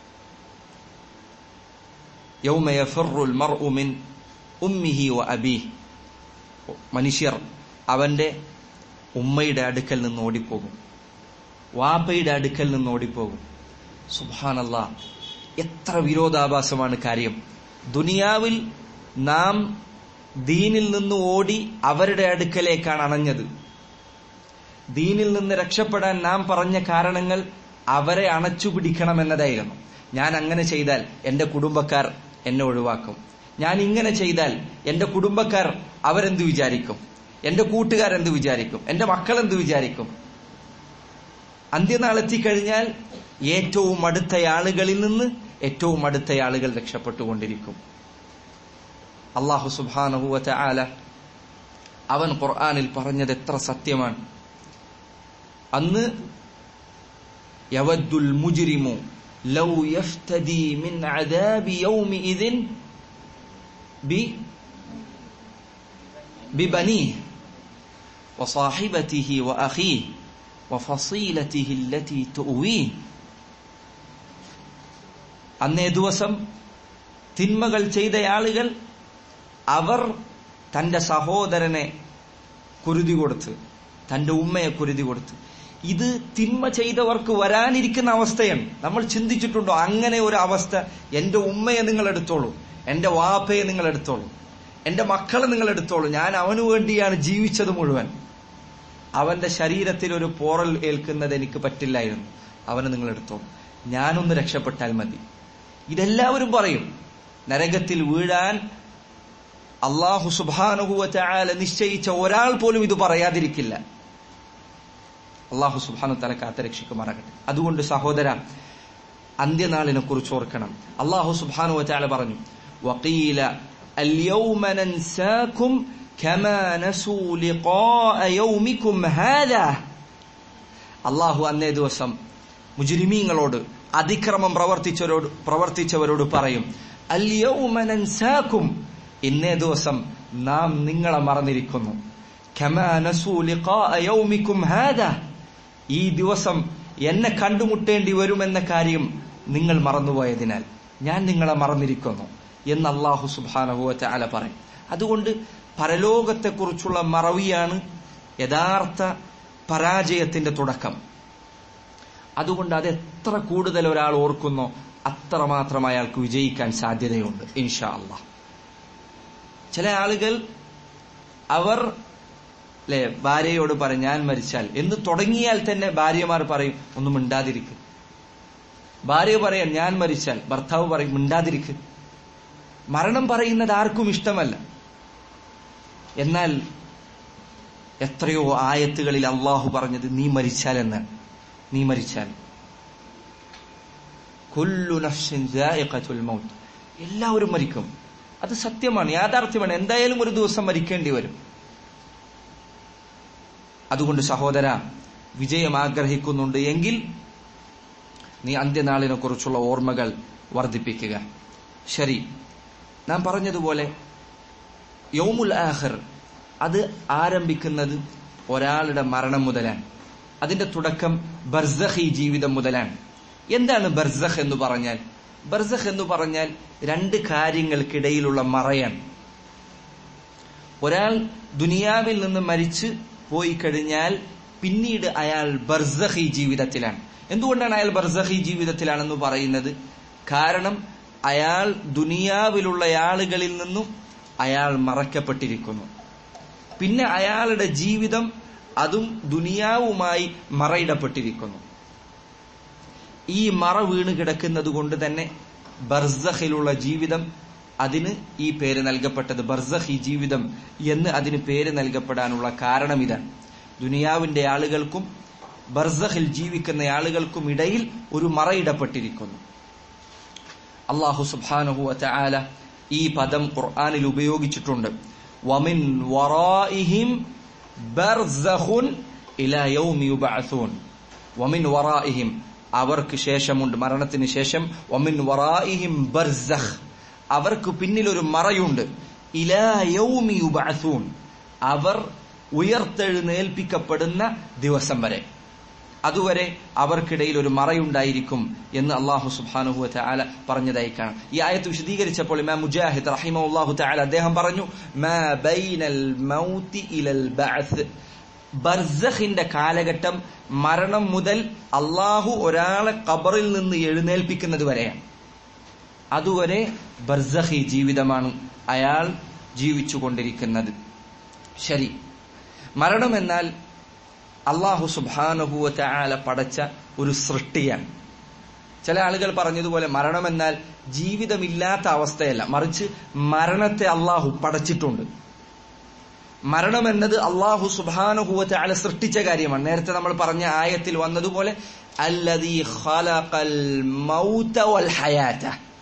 يوم يفر المرء من أمه وأبيه മനുഷ്യർ അവന്റെ ഉമ്മയുടെ അടുക്കൽ നിന്ന് ഓടിപ്പോകും വാപ്പയുടെ അടുക്കൽ നിന്ന് ഓടിപ്പോകും സുബാനല്ല എത്ര വിരോധാഭാസമാണ് കാര്യം ദുനിയാവിൽ നാം ദീനിൽ നിന്ന് ഓടി അവരുടെ അടുക്കലേക്കാണ് അണഞ്ഞത് ദീനിൽ നിന്ന് രക്ഷപ്പെടാൻ നാം പറഞ്ഞ കാരണങ്ങൾ അവരെ അണച്ചു പിടിക്കണമെന്നതായിരുന്നു ഞാൻ അങ്ങനെ ചെയ്താൽ എന്റെ കുടുംബക്കാർ എന്നെ ഒഴിവാക്കും ഞാൻ ഇങ്ങനെ ചെയ്താൽ എന്റെ കുടുംബക്കാർ അവരെന്ത് വിചാരിക്കും എന്റെ കൂട്ടുകാർ എന്ത് വിചാരിക്കും എന്റെ മക്കൾ എന്ത് വിചാരിക്കും അന്ത്യനാൾ എത്തിക്കഴിഞ്ഞാൽ ഏറ്റവും അടുത്ത ആളുകളിൽ നിന്ന് ഏറ്റവും അടുത്ത ആളുകൾ രക്ഷപ്പെട്ടുകൊണ്ടിരിക്കും അള്ളാഹു സുബാനഹുവറ്റ ആല അവൻ ഖുർആാനിൽ പറഞ്ഞത് എത്ര സത്യമാണ് അന്ന് യവദ്ദുൽ മുജ്രിമു ലൗ യഫ്തദി മിൻ അദാബി യൗമിഇദിൻ ബി ببنيه وصاحبته وأخيه وفصيلته التي تؤويه അന്നേ ദിവസം തിന്മകൾ ചെയ്ത ആളുകൾ അവർ തന്റെ സഹോദരനെ കുരുതി കൊടുത്ത് തന്റെ ഉമ്മയെ കുരുതി കൊടുത്ത് ഇത് തിന്മ ചെയ്തവർക്ക് വരാനിരിക്കുന്ന അവസ്ഥയാണ് നമ്മൾ ചിന്തിച്ചിട്ടുണ്ടോ അങ്ങനെ ഒരു അവസ്ഥ എന്റെ ഉമ്മയെ നിങ്ങൾ എടുത്തോളൂ എന്റെ വാപ്പയെ നിങ്ങൾ എടുത്തോളൂ എന്റെ മക്കളെ നിങ്ങൾ എടുത്തോളൂ ഞാൻ അവനു വേണ്ടിയാണ് ജീവിച്ചത് മുഴുവൻ അവന്റെ ശരീരത്തിൽ ഒരു പോറൽ ഏൽക്കുന്നത് എനിക്ക് പറ്റില്ലായിരുന്നു അവനെ നിങ്ങൾ എടുത്തോളൂ ഞാനൊന്ന് രക്ഷപ്പെട്ടാൽ മതി ഇതെല്ലാവരും പറയും നരകത്തിൽ വീഴാൻ അള്ളാഹു സുബാനുഭവത്തായാല നിശ്ചയിച്ച ഒരാൾ പോലും ഇത് പറയാതിരിക്കില്ല അള്ളാഹു സുബാനു തല കാത്തരക്ഷിക്കുമാറാകട്ടെ അതുകൊണ്ട് സഹോദര അന്ത്യനാളിനെ കുറിച്ച് ഓർക്കണം അള്ളാഹു സുബാനു വച്ചാല പറഞ്ഞു വക്കീല اليوم ننساكم كما نسوا لقاء يومكم هذا അള്ളാഹു അന്നേ ദിവസം മുജുരിമീങ്ങളോട് അതിക്രമം പ്രവർത്തിച്ചവരോട് പ്രവർത്തിച്ചവരോട് പറയും അല്യൗമ നൻസാക്കും ഇന്നേ ദിവസം നാം നിങ്ങളെ മറന്നിരിക്കുന്നു കമാ നസൂ ലിഖാഅ യൗമിക്കും ഹാദാ ഈ ദിവസം എന്നെ കണ്ടുമുട്ടേണ്ടി വരുമെന്ന കാര്യം നിങ്ങൾ മറന്നുപോയതിനാൽ ഞാൻ നിങ്ങളെ മറന്നിരിക്കുന്നു എന്ന് അള്ളാഹു സുബാനഹുവറ്റ അല പറയും അതുകൊണ്ട് പരലോകത്തെക്കുറിച്ചുള്ള മറവിയാണ് യഥാർത്ഥ പരാജയത്തിന്റെ തുടക്കം അതുകൊണ്ട് അത് എത്ര കൂടുതൽ ഒരാൾ ഓർക്കുന്നോ അത്രമാത്രം അയാൾക്ക് വിജയിക്കാൻ സാധ്യതയുണ്ട് ഇൻഷാ അള്ളാഹ് ചില ആളുകൾ അവർ അല്ലെ ഭാര്യയോട് പറയും ഞാൻ മരിച്ചാൽ എന്ന് തുടങ്ങിയാൽ തന്നെ ഭാര്യമാർ പറയും ഒന്നും മിണ്ടാതിരിക്കും ഭാര്യ പറയാൻ ഞാൻ മരിച്ചാൽ ഭർത്താവ് പറയും മിണ്ടാതിരിക്കും മരണം പറയുന്നത് ആർക്കും ഇഷ്ടമല്ല എന്നാൽ എത്രയോ ആയത്തുകളിൽ അള്ളാഹു പറഞ്ഞത് നീ മരിച്ചാൽ എന്നാണ് നീ മരിച്ചാൽ കുല്ലു നഫ്സിൻ ദാഇഖത്തുൽ മൗത്ത് എല്ലാവരും മരിക്കും അത് സത്യമാണ് യാഥാർത്ഥ്യമാണ് എന്തായാലും ഒരു ദിവസം മരിക്കേണ്ടി വരും അതുകൊണ്ട് സഹോദര വിജയം ആഗ്രഹിക്കുന്നുണ്ട് എങ്കിൽ നീ അന്ത്യനാളിനെ കുറിച്ചുള്ള ഓർമ്മകൾ വർദ്ധിപ്പിക്കുക ശരി നാം പറഞ്ഞതുപോലെ യൗമുൽ ആഖിർ അത് ആരംഭിക്കുന്നത് ഒരാളുടെ മരണം മുതലാണ് അതിന്റെ തുടക്കം ബർസഖി ജീവിതം മുതലാണ് എന്താണ് ബർസഖ് എന്ന് പറഞ്ഞാൽ ബർസഖ് എന്ന് പറഞ്ഞാൽ രണ്ട് കാര്യങ്ങൾക്കിടയിലുള്ള മറയാണ് ഒരാൾ ദുനിയാവിൽ നിന്ന് മരിച്ച് പോയി കഴിഞ്ഞാൽ പിന്നീട് അയാൾ ബർസഖി ജീവിതത്തിലാണ് എന്തുകൊണ്ടാണ് അയാൾ ബർസഖി ജീവിതത്തിലാണെന്ന് പറയുന്നത് കാരണം അയാൾ ദുനിയാവിലുള്ള ആളുകളിൽ നിന്നും അയാൾ മറക്കപ്പെട്ടിരിക്കുന്നു പിന്നെ അയാളുടെ ജീവിതം അതും ദുനിയാവുമായി മറയിടപ്പെട്ടിരിക്കുന്നു ഈ മറ വീണ് കിടക്കുന്നത് കൊണ്ട് തന്നെ ബർസഖിലുള്ള ജീവിതം അതിന് ഈ പേര് നൽകപ്പെട്ടത് ബർസഖി ജീവിതം എന്ന് അതിന് പേര് നൽകപ്പെടാനുള്ള കാരണം ഇതാണ് ദുനിയാവിന്റെ ആളുകൾക്കും ബർസഖിൽ ജീവിക്കുന്ന ആളുകൾക്കും ഇടയിൽ ഒരു മറയിടപ്പെട്ടിരിക്കുന്നു അള്ളാഹു സുബാനുഹു ആല ഈ പദം ഖുർആാനിൽ ഉപയോഗിച്ചിട്ടുണ്ട് വമിൻ വറാഇഹിം ബർസഖുൻ ഇലാ യൗമി യുബഅസൂൻ വമിൻ വറാഇഹിം അവർക്ക് ശേഷമുണ്ട് മരണത്തിന് ശേഷം വമിൻ വറാഇഹിം ബർസഖ് അവർക്ക് പിന്നിൽ ഒരു മറയുണ്ട് ഇലാ യൗമി യുബഅസൂൻ അവർ ഉയർത്തെഴുന്നേൽപ്പിക്കപ്പെടുന്ന ദിവസം വരെ അതുവരെ അവർക്കിടയിൽ ഒരു മറയുണ്ടായിരിക്കും എന്ന് അള്ളാഹു സുബാനുഹു ആല പറഞ്ഞതായി കാണാം ഈ ആയത്ത് വിശദീകരിച്ചപ്പോൾ ഇമാം മുജാഹിദ് റഹിമ അള്ളാഹു താല അദ്ദേഹം പറഞ്ഞു ബർസഖിന്റെ കാലഘട്ടം മരണം മുതൽ അള്ളാഹു ഒരാളെ ഖബറിൽ നിന്ന് എഴുന്നേൽപ്പിക്കുന്നത് വരെയാണ് അതുവരെ ബർസഖി ജീവിതമാണ് അയാൾ ജീവിച്ചുകൊണ്ടിരിക്കുന്നത് ശരി മരണം എന്നാൽ അള്ളാഹു സുബാനുഭൂവത്തെ ആല പടച്ച ഒരു സൃഷ്ടിയാണ് ചില ആളുകൾ പറഞ്ഞതുപോലെ മരണമെന്നാൽ ജീവിതമില്ലാത്ത അവസ്ഥയല്ല മറിച്ച് മരണത്തെ അള്ളാഹു പടച്ചിട്ടുണ്ട് മരണം എന്നത് അള്ളാഹു സുബാനുഭൂവത്തെ ആല സൃഷ്ടിച്ച കാര്യമാണ് നേരത്തെ നമ്മൾ പറഞ്ഞ ആയത്തിൽ വന്നതുപോലെ അല്ലദീ ഖലഖൽ മൗത വൽ ഹയാത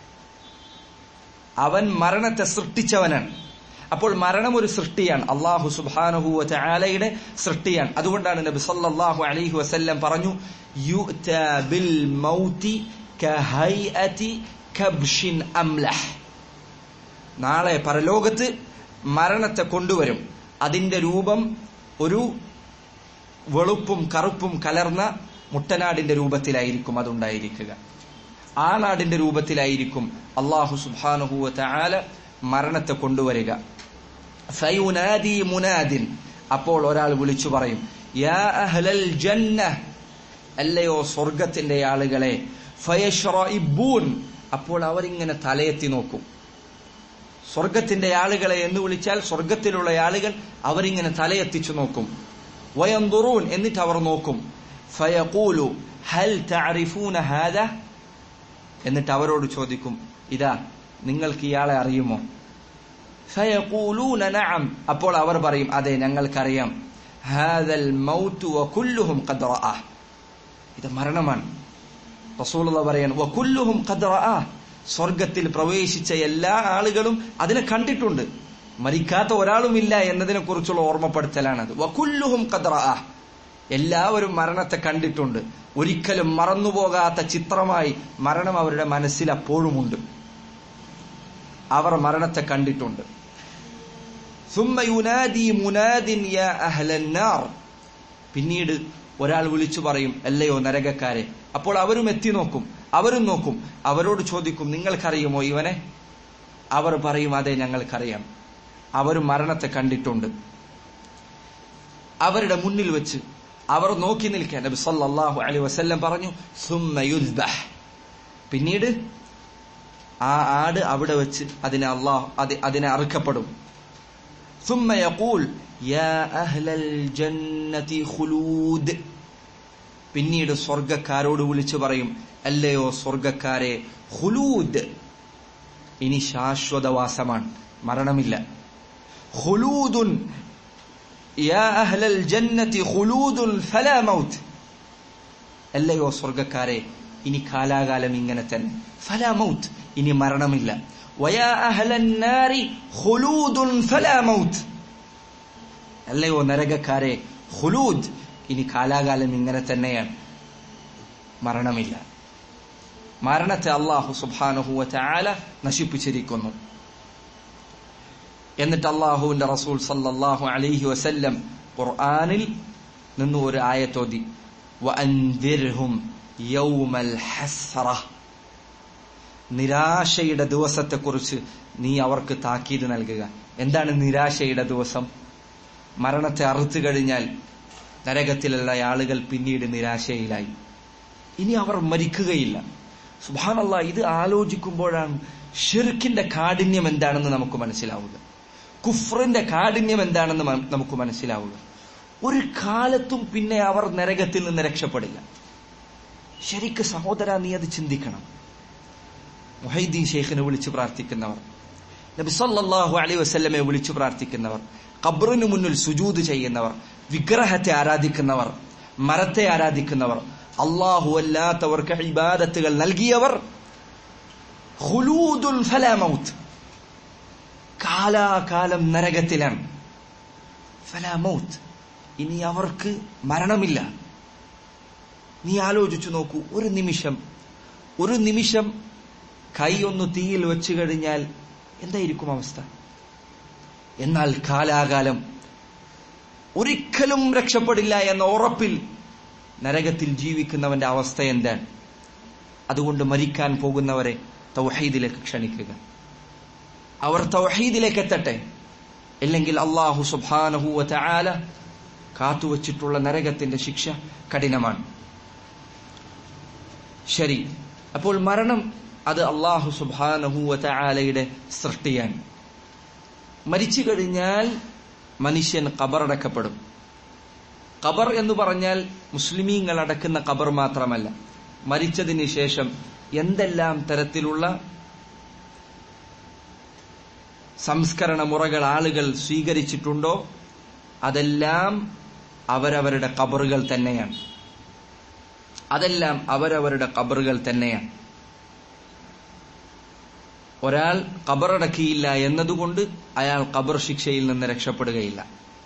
അവൻ മരണത്തെ സൃഷ്ടിച്ചവനാണ് അപ്പോൾ മരണം ഒരു സൃഷ്ടിയാണ് അള്ളാഹു സുബാനുഹു ആലയുടെ സൃഷ്ടിയാണ് അതുകൊണ്ടാണ് നബി സല്ലല്ലാഹു അലൈഹി വസല്ലം പറഞ്ഞു യുഅ്ത ബിൽ മൗതി കഹൈഅതി കബ്ഷിൻ അംലഹ് നാളെ പരലോകത്ത് മരണത്തെ കൊണ്ടുവരും അതിന്റെ രൂപം ഒരു വെളുപ്പും കറുപ്പും കലർന്ന മുട്ടനാടിന്റെ രൂപത്തിലായിരിക്കും അതുണ്ടായിരിക്കുക ആ നാടിന്റെ രൂപത്തിലായിരിക്കും അള്ളാഹു സുബാനുഹൂവ ആല മരണത്തെ കൊണ്ടുവരിക ഫയുനാദി മുനാദിൻ അപ്പോൾ ഒരാൾ വിളിച്ചു പറയും യാ അഹ്ലൽ ജന്ന അല്ലയോ സ്വർഗത്തിന്റെ ആളുകളെ ഫയഷ്റഇബൂൻ അപ്പോൾ അവരിങ്ങനെ തലയെത്തി നോക്കും സ്വർഗത്തിന്റെ ആളുകളെ എന്ന് വിളിച്ചാൽ സ്വർഗത്തിലുള്ള ആളുകൾ അവരിങ്ങനെ തലയെത്തിച്ചു നോക്കും വയന്തുറൂൻ എന്നിട്ട് അവർ നോക്കും ഫയഖൂലു ഹൽ തഅരിഫൂന ഹാദ എന്നിട്ട് അവരോട് ചോദിക്കും ഇതാ നിങ്ങൾക്ക് ഇയാളെ അറിയുമോ ഫയഖൂലൂന നഅം അപ്പോൾ അവർ പറയും അതെ ഞങ്ങൾക്കറിയാം ഹാദൽ മൗതു വകുല്ലുഹും ഖദ് റഅ ഇത് മരണമാണ് റസൂലുള്ള പറയാൻ വകുല്ലുഹും ഖദ് റഅ സ്വർഗത്തിൽ പ്രവേശിച്ച എല്ലാ ആളുകളും അതിനെ കണ്ടിട്ടുണ്ട് മരിക്കാത്ത ഒരാളുമില്ല എന്നതിനെ കുറിച്ചുള്ള ഓർമ്മപ്പെടുത്തലാണത് വകുല്ലുഹും ഖദ് റഅ എല്ലാവരും മരണത്തെ കണ്ടിട്ടുണ്ട് ഒരിക്കലും മറന്നുപോകാത്ത ചിത്രമായി മരണം അവരുടെ മനസ്സിൽ അപ്പോഴുമുണ്ട് അവർ മരണത്തെ കണ്ടിട്ടുണ്ട് ثم ينادي مناد يا أهل النار പിന്നീട് ഒരാൾ വിളിച്ചു പറയും അല്ലയോ നരകക്കാരെ അപ്പോൾ അവരും എത്തി നോക്കും അവരും നോക്കും അവരോട് ചോദിക്കും നിങ്ങൾക്കറിയുമോ ഇവനെ അവർ പറയും അതെ ഞങ്ങൾക്കറിയാം അവരും മരണത്തെ കണ്ടിട്ടുണ്ട് അവരുടെ മുന്നിൽ വെച്ച് അവർ നോക്കി നിൽക്കാൻ നബി സല്ലല്ലാഹു അലൈഹി വസല്ലം പറഞ്ഞു സുമ്മ യുദ്ബഹ് പിന്നീട് ആ ആട് അവിടെ വെച്ച് അതിനെ അള്ളാഹു അതിനെ അറുക്കപ്പെടും ثم يقول يا أهل الجنة خلود പിന്നീട് സ്വർഗക്കാരോട് വിളിച്ചു പറയും അല്ലയോ സ്വർഗക്കാരെ ഹുലൂദ് ഇനി ശാശ്വതവാസമാണ് മരണമില്ല ഹുലൂദുൻ യാ അഹ്ലൽ ജന്നതി ഖുലൂദുൻ ഫലാ മൗത്ത് അല്ലയോ സ്വർഗക്കാരെ ഇനി കാലാകാലം ഇങ്ങനെ തന്നെ ഫലാ മൗത്ത് ഇനി മരണമില്ല വയാ അഹ്ലൻ നാരി ഖുലൂദുൻ ഫലാ മൗത്ത് അല്ലയോ നരകക്കാരെ ഖുലൂദ് ഇനി കാലാകാലം ഇങ്ങനെ തന്നെയാണ് മരണമില്ല മരണത്തെ അള്ളാഹു സുബ്ഹാനഹു വതആല നശിപ്പിച്ചിരിക്കുന്നു എന്നിട്ട് അള്ളാഹുവിന്റെ റസൂൽ സല്ലല്ലാഹു അലൈഹി വസല്ലം ഖുർആനിൽ നിന്ന് ഒരു ആയത്തോതി വഅൻദിർഹും യൗമൽ ഹസ്റ നിരാശയുടെ ദിവസത്തെക്കുറിച്ച് നീ അവർക്ക് താക്കീത് നൽകുക എന്താണ് നിരാശയുടെ ദിവസം മരണത്തെ അറുത്തു കഴിഞ്ഞാൽ നരകത്തിലുള്ള ആളുകൾ പിന്നീട് നിരാശയിലായി ഇനി അവർ മരിക്കുകയില്ല സുബാനല്ല ഇത് ആലോചിക്കുമ്പോഴാണ് ഷിർക്കിന്റെ കാഠിന്യം എന്താണെന്ന് നമുക്ക് മനസ്സിലാവുക കുഫ്റിന്റെ കാഠിന്യം എന്താണെന്ന് നമുക്ക് മനസ്സിലാവുക ഒരു കാലത്തും പിന്നെ അവർ നരകത്തിൽ നിന്ന് രക്ഷപ്പെടില്ല ശരിക്ക് സഹോദര നീ അത് ചിന്തിക്കണം മുഹൈദ്ദീൻ ഷെയ്ഖിനെ വിളിച്ചു പ്രാർത്ഥിക്കുന്നവർ നബി സല്ലല്ലാഹു അലൈഹി വസല്ലമയെ വിളിച്ചു പ്രാർത്ഥിക്കുന്നവർ ഖബറിന് മുന്നിൽ സുജൂദ് ചെയ്യുന്നവർ വിഗ്രഹത്തെ ആരാധിക്കുന്നവർ മരത്തെ ആരാധിക്കുന്നവർ അള്ളാഹു അല്ലാത്തവർക്ക് ഇബാദത്തുകൾ നൽകിയവർ ഹുലൂദുൽ ഫലാമൗത്ത് കാലാകാലം നരകത്തിലാണ് ഫലാമൗത്ത് ഇനി അവർക്ക് മരണമില്ല നീ ആലോചിച്ചു നോക്കൂ ഒരു നിമിഷം ഒരു നിമിഷം കൈ ഒന്ന് തീയിൽ വെച്ചു കഴിഞ്ഞാൽ എന്തായിരിക്കും അവസ്ഥ എന്നാൽ കാലാകാലം ഒരിക്കലും രക്ഷപ്പെടില്ല എന്ന ഉറപ്പിൽ നരകത്തിൽ ജീവിക്കുന്നവന്റെ അവസ്ഥ എന്താണ് അതുകൊണ്ട് മരിക്കാൻ പോകുന്നവരെ തൗഹീദിലേക്ക് ക്ഷണിക്കുക അവർ തൗഹീദിലേക്ക് എത്തട്ടെ അല്ലെങ്കിൽ അള്ളാഹു സുബാനഹുവ ആല കാത്തുവച്ചിട്ടുള്ള നരകത്തിന്റെ ശിക്ഷ കഠിനമാണ് ശരി അപ്പോൾ മരണം അത് അള്ളാഹു സുബാനഹുവ ആലയുടെ സൃഷ്ടിയാണ് മരിച്ചു കഴിഞ്ഞാൽ മനുഷ്യൻ ഖബറടക്കപ്പെടും ഖബർ എന്ന് പറഞ്ഞാൽ മുസ്ലിമീങ്ങൾ അടക്കുന്ന ഖബർ മാത്രമല്ല മരിച്ചതിന് ശേഷം എന്തെല്ലാം തരത്തിലുള്ള സംസ്കരണ മുറകൾ ആളുകൾ സ്വീകരിച്ചിട്ടുണ്ടോ അതെല്ലാം അവരവരുടെ ഖബറുകൾ തന്നെയാണ് അതെല്ലാം അവരവരുടെ ഖബറുകൾ തന്നെയാണ് ഒരാൾ ഖബറടക്കിയില്ല എന്നതുകൊണ്ട് അയാൾ ഖബർ ശിക്ഷയിൽ നിന്ന് രക്ഷപ്പെടുകയില്ല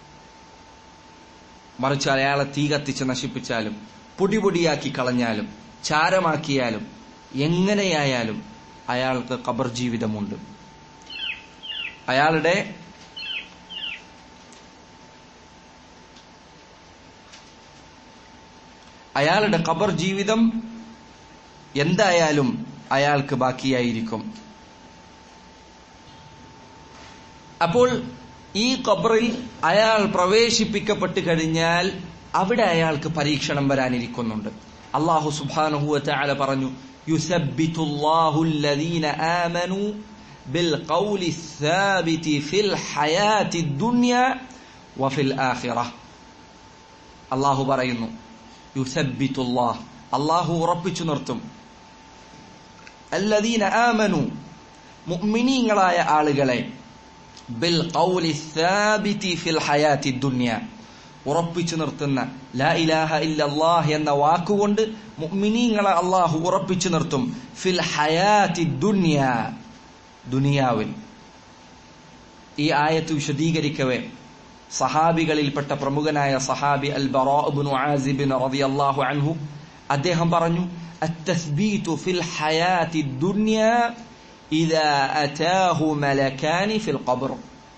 മറിച്ച് അയാളെ തീ കത്തിച്ച് നശിപ്പിച്ചാലും പൊടിപൊടിയാക്കി കളഞ്ഞാലും ചാരമാക്കിയാലും എങ്ങനെയായാലും അയാൾക്ക് ഖബർ ജീവിതമുണ്ട് അയാളുടെ അയാളുടെ ഖബർ ജീവിതം എന്തായാലും അയാൾക്ക് ബാക്കിയായിരിക്കും അപ്പോൾ ഈ ഖബറിൽ അയാൾ പ്രവേശിപ്പിക്കപ്പെട്ട് കഴിഞ്ഞാൽ അവിടെ അയാൾക്ക് പരീക്ഷണം വരാനിരിക്കുന്നുണ്ട് അള്ളാഹു സുബാനുഹുവ അല പറഞ്ഞു യുസബ്ബിതുല്ലാഹു الذين آمنوا بالقول الثابت في الحياة الدنيا وفي الآخرة الله പറയുന്നു يثبت الله അള്ളാഹു ഉറപ്പിച്ചു നിർത്തും الذين آمنوا മുഅ്മിനീങ്ങളായ ആളുകളെ ബിൽ ഖൗലി ഥാബിതി ഫിൽ ഹയാത്തി ദുനിയ ഉറപ്പിച്ചു നിർത്തുന്ന ലാ ഇലാഹ ഇല്ലല്ലാഹ് എന്ന വാക്കുകൊണ്ട് മുഅ്മിനീങ്ങളെ അള്ളാഹു ഉറപ്പിച്ചു നിർത്തും ഫിൽ ഹയാത്തി ദുനിയ ദുനിയാവിൽ ഈ ആയത്ത് വിശദീകരിക്കവേ സഹാബികളിൽപ്പെട്ട പ്രമുഖനായ സഹാബി അൽ ബറാബിൻ ആസിബിൻ റളിയല്ലാഹു അൻഹു അദ്ദേഹം പറഞ്ഞു التثبيت في الحياة الدنيا إذا أتاه ملكان في القبر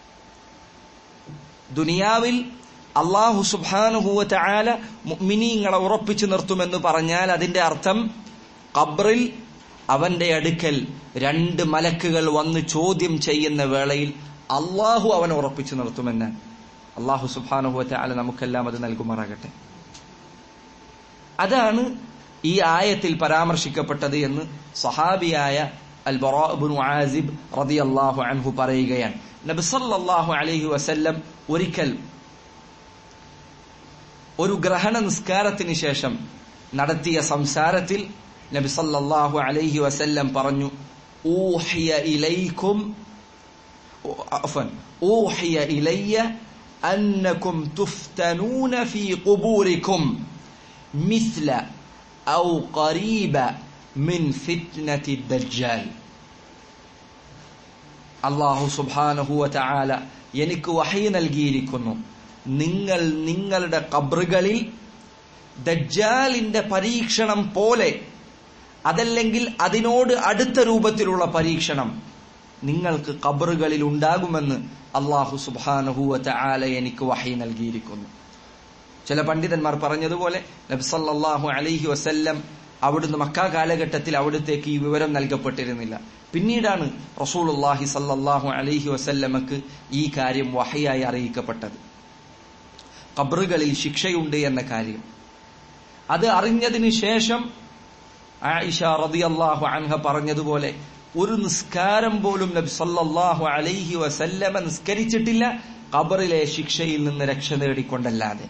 ദുനിയാവിൽ അള്ളാഹു സുബാനുഹുവ ചായാല മുഅ്മിനീങ്ങളെ ഉറപ്പിച്ചു നിർത്തുമെന്ന് പറഞ്ഞാൽ അതിന്റെ അർത്ഥം ഖബ്റിൽ അവന്റെ അടുക്കൽ രണ്ട് മലക്കുകൾ വന്ന് ചോദ്യം ചെയ്യുന്ന വേളയിൽ അള്ളാഹു അവനെ ഉറപ്പിച്ചു നിർത്തുമെന്ന് അള്ളാഹു സുബാനുഹുവ ചായാല നമുക്കെല്ലാം അത് നൽകുമാറാകട്ടെ അതാണ് ഈ ആയത്തിൽ പരാമർശിക്കപ്പെട്ടത് എന്ന് സഹാബിയായ അൽ ബറാബിൻ ആസിബ് റളിയല്ലാഹു അൻഹു പറയുകയാണ് നബി സല്ലല്ലാഹു അലൈഹി വസല്ലം ഒരിക്കൽ ഒരു ഗ്രഹണ നിസ്കാരത്തിന് ശേഷം നടത്തിയ സംസാരത്തിൽ നബി സല്ലല്ലാഹു അലൈഹി വസല്ലം പറഞ്ഞു ഊഹിയ ഇലൈക്കും അഫൻ ഊഹിയ ഇലയ്യ അന്നകും തുഫ്തനൂന ഫീ ഖുബൂരിക്കും മിസ്ല ഔ ഖരീബ മിൻ ഫിത്നത്തി ദജ്ജാൽ അള്ളാഹു സുബാനഹുവ ചായാല എനിക്ക് വഹി നൽകിയിരിക്കുന്നു നിങ്ങൾ നിങ്ങളുടെ കബ്റുകളിൽ ദജ്ജാലിന്റെ പരീക്ഷണം പോലെ അതല്ലെങ്കിൽ അതിനോട് അടുത്ത രൂപത്തിലുള്ള പരീക്ഷണം നിങ്ങൾക്ക് കബറുകളിൽ ഉണ്ടാകുമെന്ന് അള്ളാഹു സുബാനഹുവ ചായാല എനിക്ക് വഹി നൽകിയിരിക്കുന്നു ചില പണ്ഡിതന്മാർ പറഞ്ഞതുപോലെ നബ്സല്ലാഹു അലൈഹി വസല്ലം അവിടുന്ന് മക്ക കാലഘട്ടത്തിൽ അവിടത്തേക്ക് ഈ വിവരം നൽകപ്പെട്ടിരുന്നില്ല പിന്നീടാണ് റസൂലുല്ലാഹി സല്ലാഹു അലൈഹി വസല്ലമക്ക് ഈ കാര്യം വഹയായി അറിയിക്കപ്പെട്ടത് ഖബറുകളിൽ ശിക്ഷയുണ്ട് എന്ന കാര്യം അത് അറിഞ്ഞതിന് ശേഷം ആയിഷ റളിയല്ലാഹു അൻഹ പറഞ്ഞതുപോലെ ഒരു നിസ്കാരം പോലും നബി സല്ലല്ലാഹു അലൈഹി വസല്ലമ നിസ്കരിച്ചിട്ടില്ല ഖബറിലെ ശിക്ഷയിൽ നിന്ന് രക്ഷ നേടിക്കൊണ്ടല്ലാതെ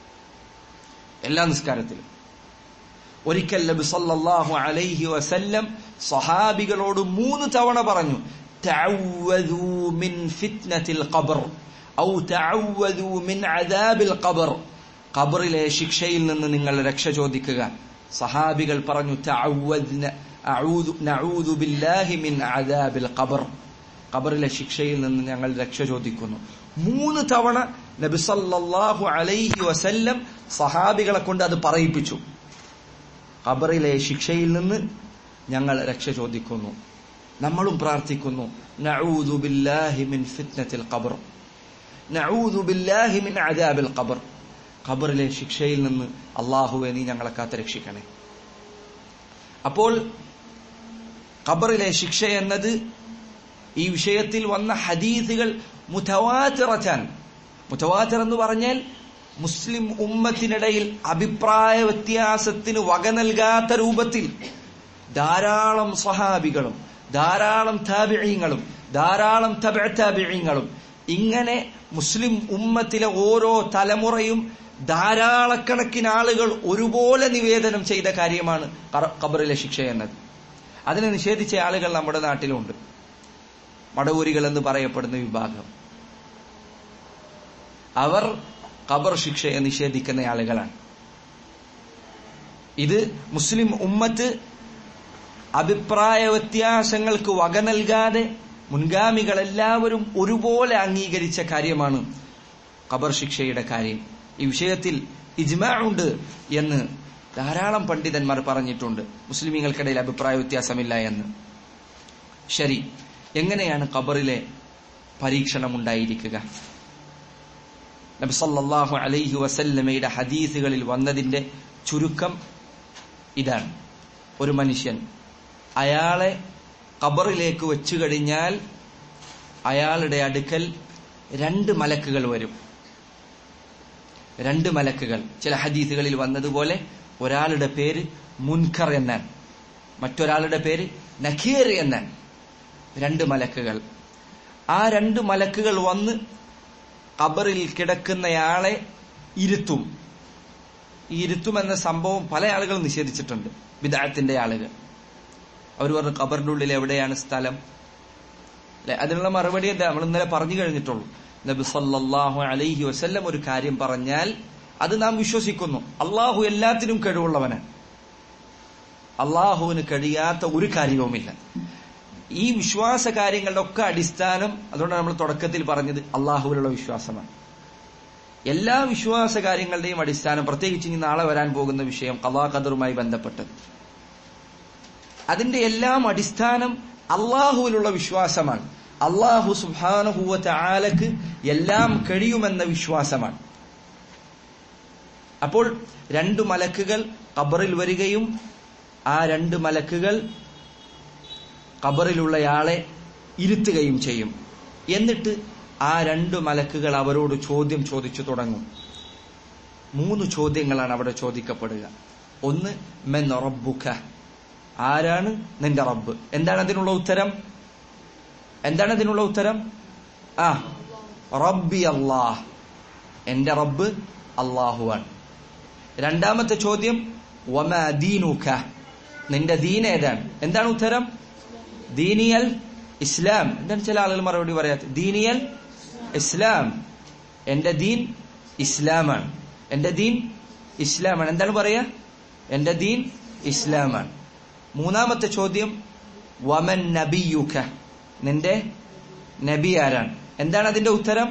എല്ലാ നിസ്കാരത്തിലും ഒരിക്കൽ നബി സല്ലല്ലാഹു അലൈഹി വസല്ലം സഹാബികളോട് മൂന്ന് തവണ പറഞ്ഞു തഅവ്വദൂ മിൻ ഫിത്നത്തിൽ ഖബർ ഔ തഅവ്വദൂ മിൻ അദാബിൽ ഖബർ ഖബറിലെ ശിക്ഷയിൽ നിന്ന് നിങ്ങൾ രക്ഷ ചോദിക്കുക സഹാബികൾ പറഞ്ഞു തഅവ്വദ്ന അഊദു നഊദു ബില്ലാഹി മിൻ അദാബിൽ ഖബർ ഖബറിലെ ശിക്ഷയിൽ നിന്ന് ഞങ്ങൾ രക്ഷ ചോദിക്കുന്നു മൂന്ന് തവണ നബി സല്ലല്ലാഹു അലൈഹി വസല്ലം സഹാബികളെ കൊണ്ട് അത് പറയിപ്പിച്ചു ഖബറിലെ ശിക്ഷയിൽ നിന്ന് ഞങ്ങൾ രക്ഷ ചോദിക്കുന്നു നമ്മളും പ്രാർത്ഥിക്കുന്നു നഊദു ബില്ലാഹി മിൻ ഫിത്നത്തിൽ ഖബർ നഊദു ബില്ലാഹി മിൻ അദാബിൽ ഖബർ ഖബറിലെ ശിക്ഷയിൽ നിന്ന് അള്ളാഹുവെ നീ ഞങ്ങളെ കാത്ത് രക്ഷിക്കണേ അപ്പോൾ ഖബറിലെ ശിക്ഷ എന്നത് ഈ വിഷയത്തിൽ വന്ന ഹദീസുകൾ മുതവാത്തിറച്ചാൻ മുതവാത്തിർ എന്ന് പറഞ്ഞാൽ മുസ്ലിം ഉമ്മത്തിനിടയിൽ അഭിപ്രായ വ്യത്യാസത്തിന് വക നൽകാത്ത രൂപത്തിൽ ധാരാളം സഹാബികളും ധാരാളം താബിഴീങ്ങളും ധാരാളം തബിഴത്താബിഴീങ്ങളും ഇങ്ങനെ മുസ്ലിം ഉമ്മത്തിലെ ഓരോ തലമുറയും ധാരാളക്കണക്കിന് ആളുകൾ ഒരുപോലെ നിവേദനം ചെയ്ത കാര്യമാണ് ഖബറിലെ ശിക്ഷ എന്നത് അതിനെ നിഷേധിച്ച ആളുകൾ നമ്മുടെ നാട്ടിലുണ്ട് മടവൂരികൾ എന്ന് പറയപ്പെടുന്ന വിഭാഗം അവർ ഖബർ ശിക്ഷയെ നിഷേധിക്കുന്ന ആളുകളാണ് ഇത് മുസ്ലിം ഉമ്മത്ത് അഭിപ്രായ വ്യത്യാസങ്ങൾക്ക് വക നൽകാതെ മുൻഗാമികൾ എല്ലാവരും ഒരുപോലെ അംഗീകരിച്ച കാര്യമാണ് ഖബർ ശിക്ഷയുടെ കാര്യം ഈ വിഷയത്തിൽ ഇജ്മാ ഉണ്ട് എന്ന് ധാരാളം പണ്ഡിതന്മാർ പറഞ്ഞിട്ടുണ്ട് മുസ്ലിമീങ്ങൾക്കിടയിൽ അഭിപ്രായ വ്യത്യാസമില്ല എന്ന് ശരി എങ്ങനെയാണ് ഖബറിലെ പരീക്ഷണം ഉണ്ടായിരിക്കുക നബി സല്ലല്ലാഹു അലൈഹി വസല്ലമയുടെ ഹദീസുകളിൽ വന്നതിന്റെ ചുരുക്കം ഇതാണ് ഒരു മനുഷ്യൻ അയാളെ ഖബറിലേക്ക് വെച്ചു കഴിഞ്ഞാൽ അയാളുടെ അടുക്കൽ രണ്ട് മലക്കുകൾ വരും രണ്ട് മലക്കുകൾ ചില ഹദീസുകളിൽ വന്നതുപോലെ ഒരാളുടെ പേര് മുൻഖർ എന്നാൻ മറ്റൊരാളുടെ പേര് നഖീർ എന്നാൻ രണ്ട് മലക്കുകൾ ആ രണ്ട് മലക്കുകൾ വന്ന് ഖബറിൽ കിടക്കുന്നയാളെ ഇരുത്തും ഈ ഇരുത്തും എന്ന സംഭവം പല ആളുകളും നിഷേധിച്ചിട്ടുണ്ട് വിദായത്തിന്റെ ആളുകൾ അവർ പറഞ്ഞു ഖബറിന്റെ ഉള്ളിൽ എവിടെയാണ് സ്ഥലം അല്ലെ അതിനുള്ള മറുപടി എന്താ നമ്മൾ ഇന്നലെ പറഞ്ഞു കഴിഞ്ഞിട്ടുള്ളൂ നബി സല്ലല്ലാഹു അലൈഹി വസല്ലം ഒരു കാര്യം പറഞ്ഞാൽ അത് നാം വിശ്വസിക്കുന്നു അള്ളാഹു എല്ലാത്തിനും കഴിവുള്ളവനാണ് അള്ളാഹുവിന് കഴിയാത്ത ഒരു കാര്യവുമില്ല ഈ വിശ്വാസ കാര്യങ്ങളുടെ ഒക്കെ അടിസ്ഥാനം അതുകൊണ്ടാണ് നമ്മൾ തുടക്കത്തിൽ പറഞ്ഞത് അള്ളാഹുവിലുള്ള വിശ്വാസമാണ് എല്ലാ വിശ്വാസ കാര്യങ്ങളുടെയും അടിസ്ഥാനം പ്രത്യേകിച്ച് ഇനി നാളെ വരാൻ പോകുന്ന വിഷയം കലാ ഖദറുമായി ബന്ധപ്പെട്ടത് അതിന്റെ എല്ലാം അടിസ്ഥാനം അള്ളാഹുവിലുള്ള വിശ്വാസമാണ് അള്ളാഹു സുബാനുഭൂവത്തെ ആലക്ക് എല്ലാം കഴിയുമെന്ന വിശ്വാസമാണ് അപ്പോൾ രണ്ടു മലക്കുകൾ ഖബറിൽ വരികയും ആ രണ്ട് മലക്കുകൾ ഖബറിലുള്ളയാളെ ഇരുത്തുകയും ചെയ്യും എന്നിട്ട് ആ രണ്ട് മലക്കുകൾ അവരോട് ചോദ്യം ചോദിച്ചു തുടങ്ങും മൂന്ന് ചോദ്യങ്ങളാണ് അവിടെ ചോദിക്കപ്പെടുക ഒന്ന് മെൻ റബ്ബുക ആരാണ് നിന്റെ റബ്ബ് എന്താണ് അതിനുള്ള ഉത്തരം എന്താണ് അതിനുള്ള ഉത്തരം ആ റബ്ബി അള്ളാഹ് എന്റെ റബ്ബ് അള്ളാഹുവാണ് രണ്ടാമത്തെ ചോദ്യം വമ ദീനുക നിന്റെ ദീൻ ഏതാണ് എന്താണ് ഉത്തരം ദീനിയൽ ഇസ്ലാം എന്താണ് ചില ആളുകൾ മറുപടി പറയാത്ത ദീനിയൽ ഇസ്ലാം എന്റെ ദീൻ ഇസ്ലാമാണ് എന്റെ ദീൻ ഇസ്ലാമാണ് എന്താണ് പറയാ എന്റെ ദീൻ ഇസ്ലാമാണ് മൂന്നാമത്തെ ചോദ്യം വമൻ നബിയുക നിന്റെ നബി ആരാണ് എന്താണ് അതിന്റെ ഉത്തരം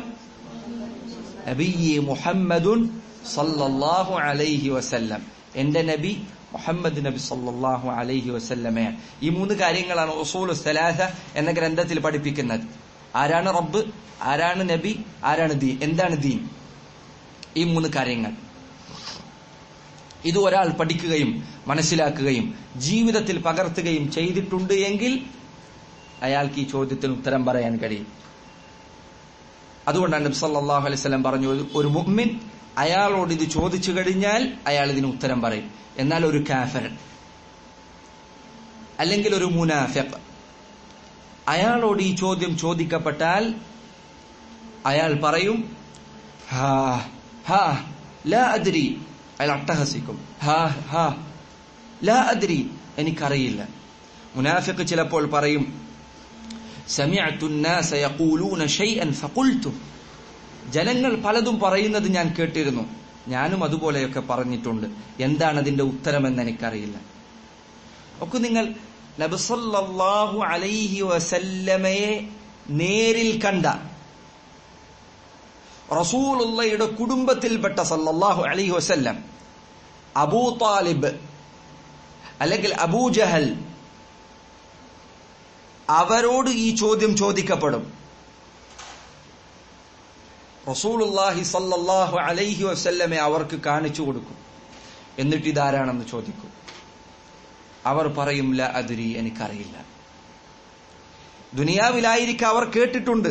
നബി മുഹമ്മദുൻ സല്ലല്ലാഹു അലൈഹി വസല്ലം എന്റെ നബി മുഹമ്മദ് നബി സല്ലല്ലാഹു അലൈഹി വസല്ലമയാണ് ഈ മൂന്ന് കാര്യങ്ങളാണ് ഉസൂൽ സലാസ എന്ന ഗ്രന്ഥത്തിൽ പഠിപ്പിക്കുന്നത് ആരാണ് റബ്ബ് ആരാണ് നബി ആരാണ് ദീൻ എന്താണ് ദീൻ ഈ മൂന്ന് കാര്യങ്ങൾ ഇത് ഒരാൾ പഠിക്കുകയും മനസ്സിലാക്കുകയും ജീവിതത്തിൽ പകർത്തുകയും ചെയ്തിട്ടുണ്ട് എങ്കിൽ അയാൾക്ക് ഈ ചോദ്യത്തിന് ഉത്തരം പറയാൻ കഴിയും അതുകൊണ്ടാണ് നബി സല്ലല്ലാഹു അലൈഹി വസല്ലം പറഞ്ഞു ഒരു മുഅ്മിൻ അയാളോട് ഇത് ചോദിച്ചു കഴിഞ്ഞാൽ അയാൾ ഇതിന് ഉത്തരം പറയും എന്നാൽ ഒരു കാഫർ അല്ലെങ്കിൽ ഒരു മുനാഫിഖ് അയാളോട് ഈ ചോദ്യം ചോദിക്കപ്പെട്ടാൽ അയാൾ പറയും ഹാ ഹാ ലാ അദ്രി അയാൾ അട്ടഹസിക്കും ഹാ ഹാ ലാ അദ്രി എനിക്കറിയില്ല മുനാഫിഖ് ചിലപ്പോൾ പറയും സമിഅതു الناس يقولون شيئا فقلت ജനങ്ങൾ പലതും പറയുന്നത് ഞാൻ കേട്ടിരുന്നു ഞാനും അതുപോലെയൊക്കെ പറഞ്ഞിട്ടുണ്ട് എന്താണ് അതിന്റെ ഉത്തരമെന്ന് എനിക്കറിയില്ല ഒക്കെ നിങ്ങൾ നബിസല്ലാഹു അലൈഹി വസല്ലമയെ നേരിൽ കണ്ട റസൂലുള്ളയുടെ കുടുംബത്തിൽപ്പെട്ട സല്ലല്ലാഹു അലൈഹി വസല്ലം അബൂ താലിബ് അല്ലെങ്കിൽ അബൂജഹൽ അവരോട് ഈ ചോദ്യം ചോദിക്കപ്പെടും റസൂലുല്ലാഹി സല്ലല്ലാഹു അലൈഹി വസല്ലമെ അവർക്ക് കാണിച്ചു കൊടുക്കും എന്നിട്ട് ഇതാരാണെന്ന് ചോദിക്കും അവർ പറയും ല അതിരി എനിക്കറിയില്ല ദുനിയാവിലായിരിക്കും അവർ കേട്ടിട്ടുണ്ട്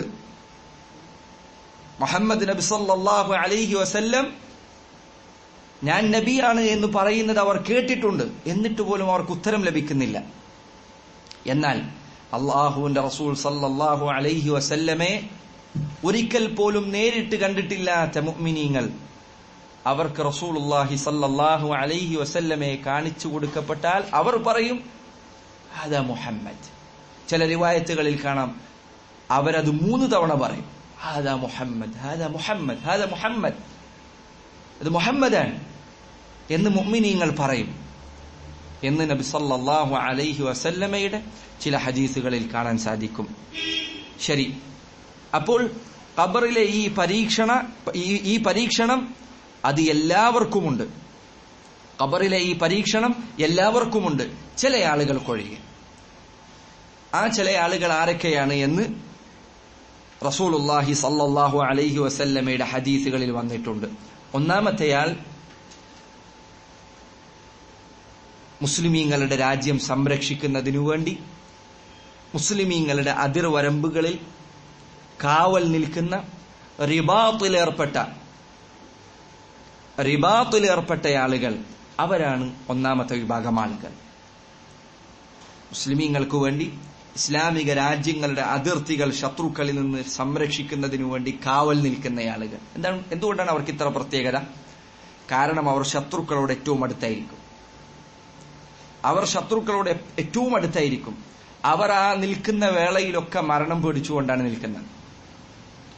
മുഹമ്മദ് നബി സല്ലല്ലാഹു അലൈഹി വസല്ലം ഞാൻ നബിയാണ് എന്ന് പറയുന്നത് അവർ കേട്ടിട്ടുണ്ട് എന്നിട്ട് പോലും അവർക്ക് ഉത്തരം ലഭിക്കുന്നില്ല എന്നാൽ അള്ളാഹുവിന്റെ റസൂൽ സല്ലല്ലാഹു അലൈഹി വസല്ലമെ ഒരിക്കൽ പോലും നേരിട്ട് കണ്ടിട്ടില്ലാത്ത മുഅ്മിനീങ്ങൾ അവർക്ക് റസൂലുള്ളാഹി സല്ലല്ലാഹു അലൈഹി വസല്ലമെ കാണിച്ചു കൊടുക്കപ്പെട്ടാൽ അവർ പറയും അതാ മുഹമ്മദ് ചില റിവായത്തുകളിൽ കാണാം അവരത് മൂന്ന് തവണ പറയും ഹാദാ മുഹമ്മദ് ഹാദാ മുഹമ്മദ് ഹാദാ മുഹമ്മദ് അത് മുഹമ്മദാണ് എന്ന് മുഅ്മിനീങ്ങൾ പറയും എന്ന് നബി സല്ലല്ലാഹു അലൈഹി വസല്ലമയുടെ ചില ഹദീസുകളിൽ കാണാൻ സാധിക്കും ശരി അപ്പോൾ ഖബറിലെ ഈ പരീക്ഷണ ഈ- ഈ പരീക്ഷണം അത് എല്ലാവർക്കുമുണ്ട് ഖബറിലെ ഈ പരീക്ഷണം എല്ലാവർക്കുമുണ്ട് ചില ആളുകൾക്കൊഴികെ ആ ചില ആളുകൾ ആരൊക്കെയാണ് എന്ന് റസൂലുള്ളാഹി സല്ലല്ലാഹു അലൈഹി വസല്ലമയുടെ ഹദീസുകളിൽ വന്നിട്ടുണ്ട് ഒന്നാമത്തെയാൾ മുസ്ലിമീങ്ങളുടെ രാജ്യം സംരക്ഷിക്കുന്നതിനു വേണ്ടി മുസ്ലിമീങ്ങളുടെ അതിർവരമ്പുകളിൽ കാവൽ നിൽക്കുന്ന റിബാത്തിലേർപ്പെട്ട റിബാത്തിലേർപ്പെട്ട ആളുകൾ അവരാണ് ഒന്നാമത്തെ വിഭാഗം ആളുകൾ മുസ്ലിമീങ്ങൾക്ക് വേണ്ടി ഇസ്ലാമിക രാജ്യങ്ങളുടെ അതിർത്തികൾ ശത്രുക്കളിൽ നിന്ന് സംരക്ഷിക്കുന്നതിനു വേണ്ടി കാവൽ നിൽക്കുന്ന ആളുകൾ എന്താണ് എന്തുകൊണ്ടാണ് അവർക്ക് ഇത്ര പ്രത്യേകത കാരണം അവർ ശത്രുക്കളോട് ഏറ്റവും അടുത്തായിരിക്കും അവർ ശത്രുക്കളോട് ഏറ്റവും അടുത്തായിരിക്കും അവർ ആ നിൽക്കുന്ന വേളയിലൊക്കെ മരണം പേടിച്ചുകൊണ്ടാണ് നിൽക്കുന്നത്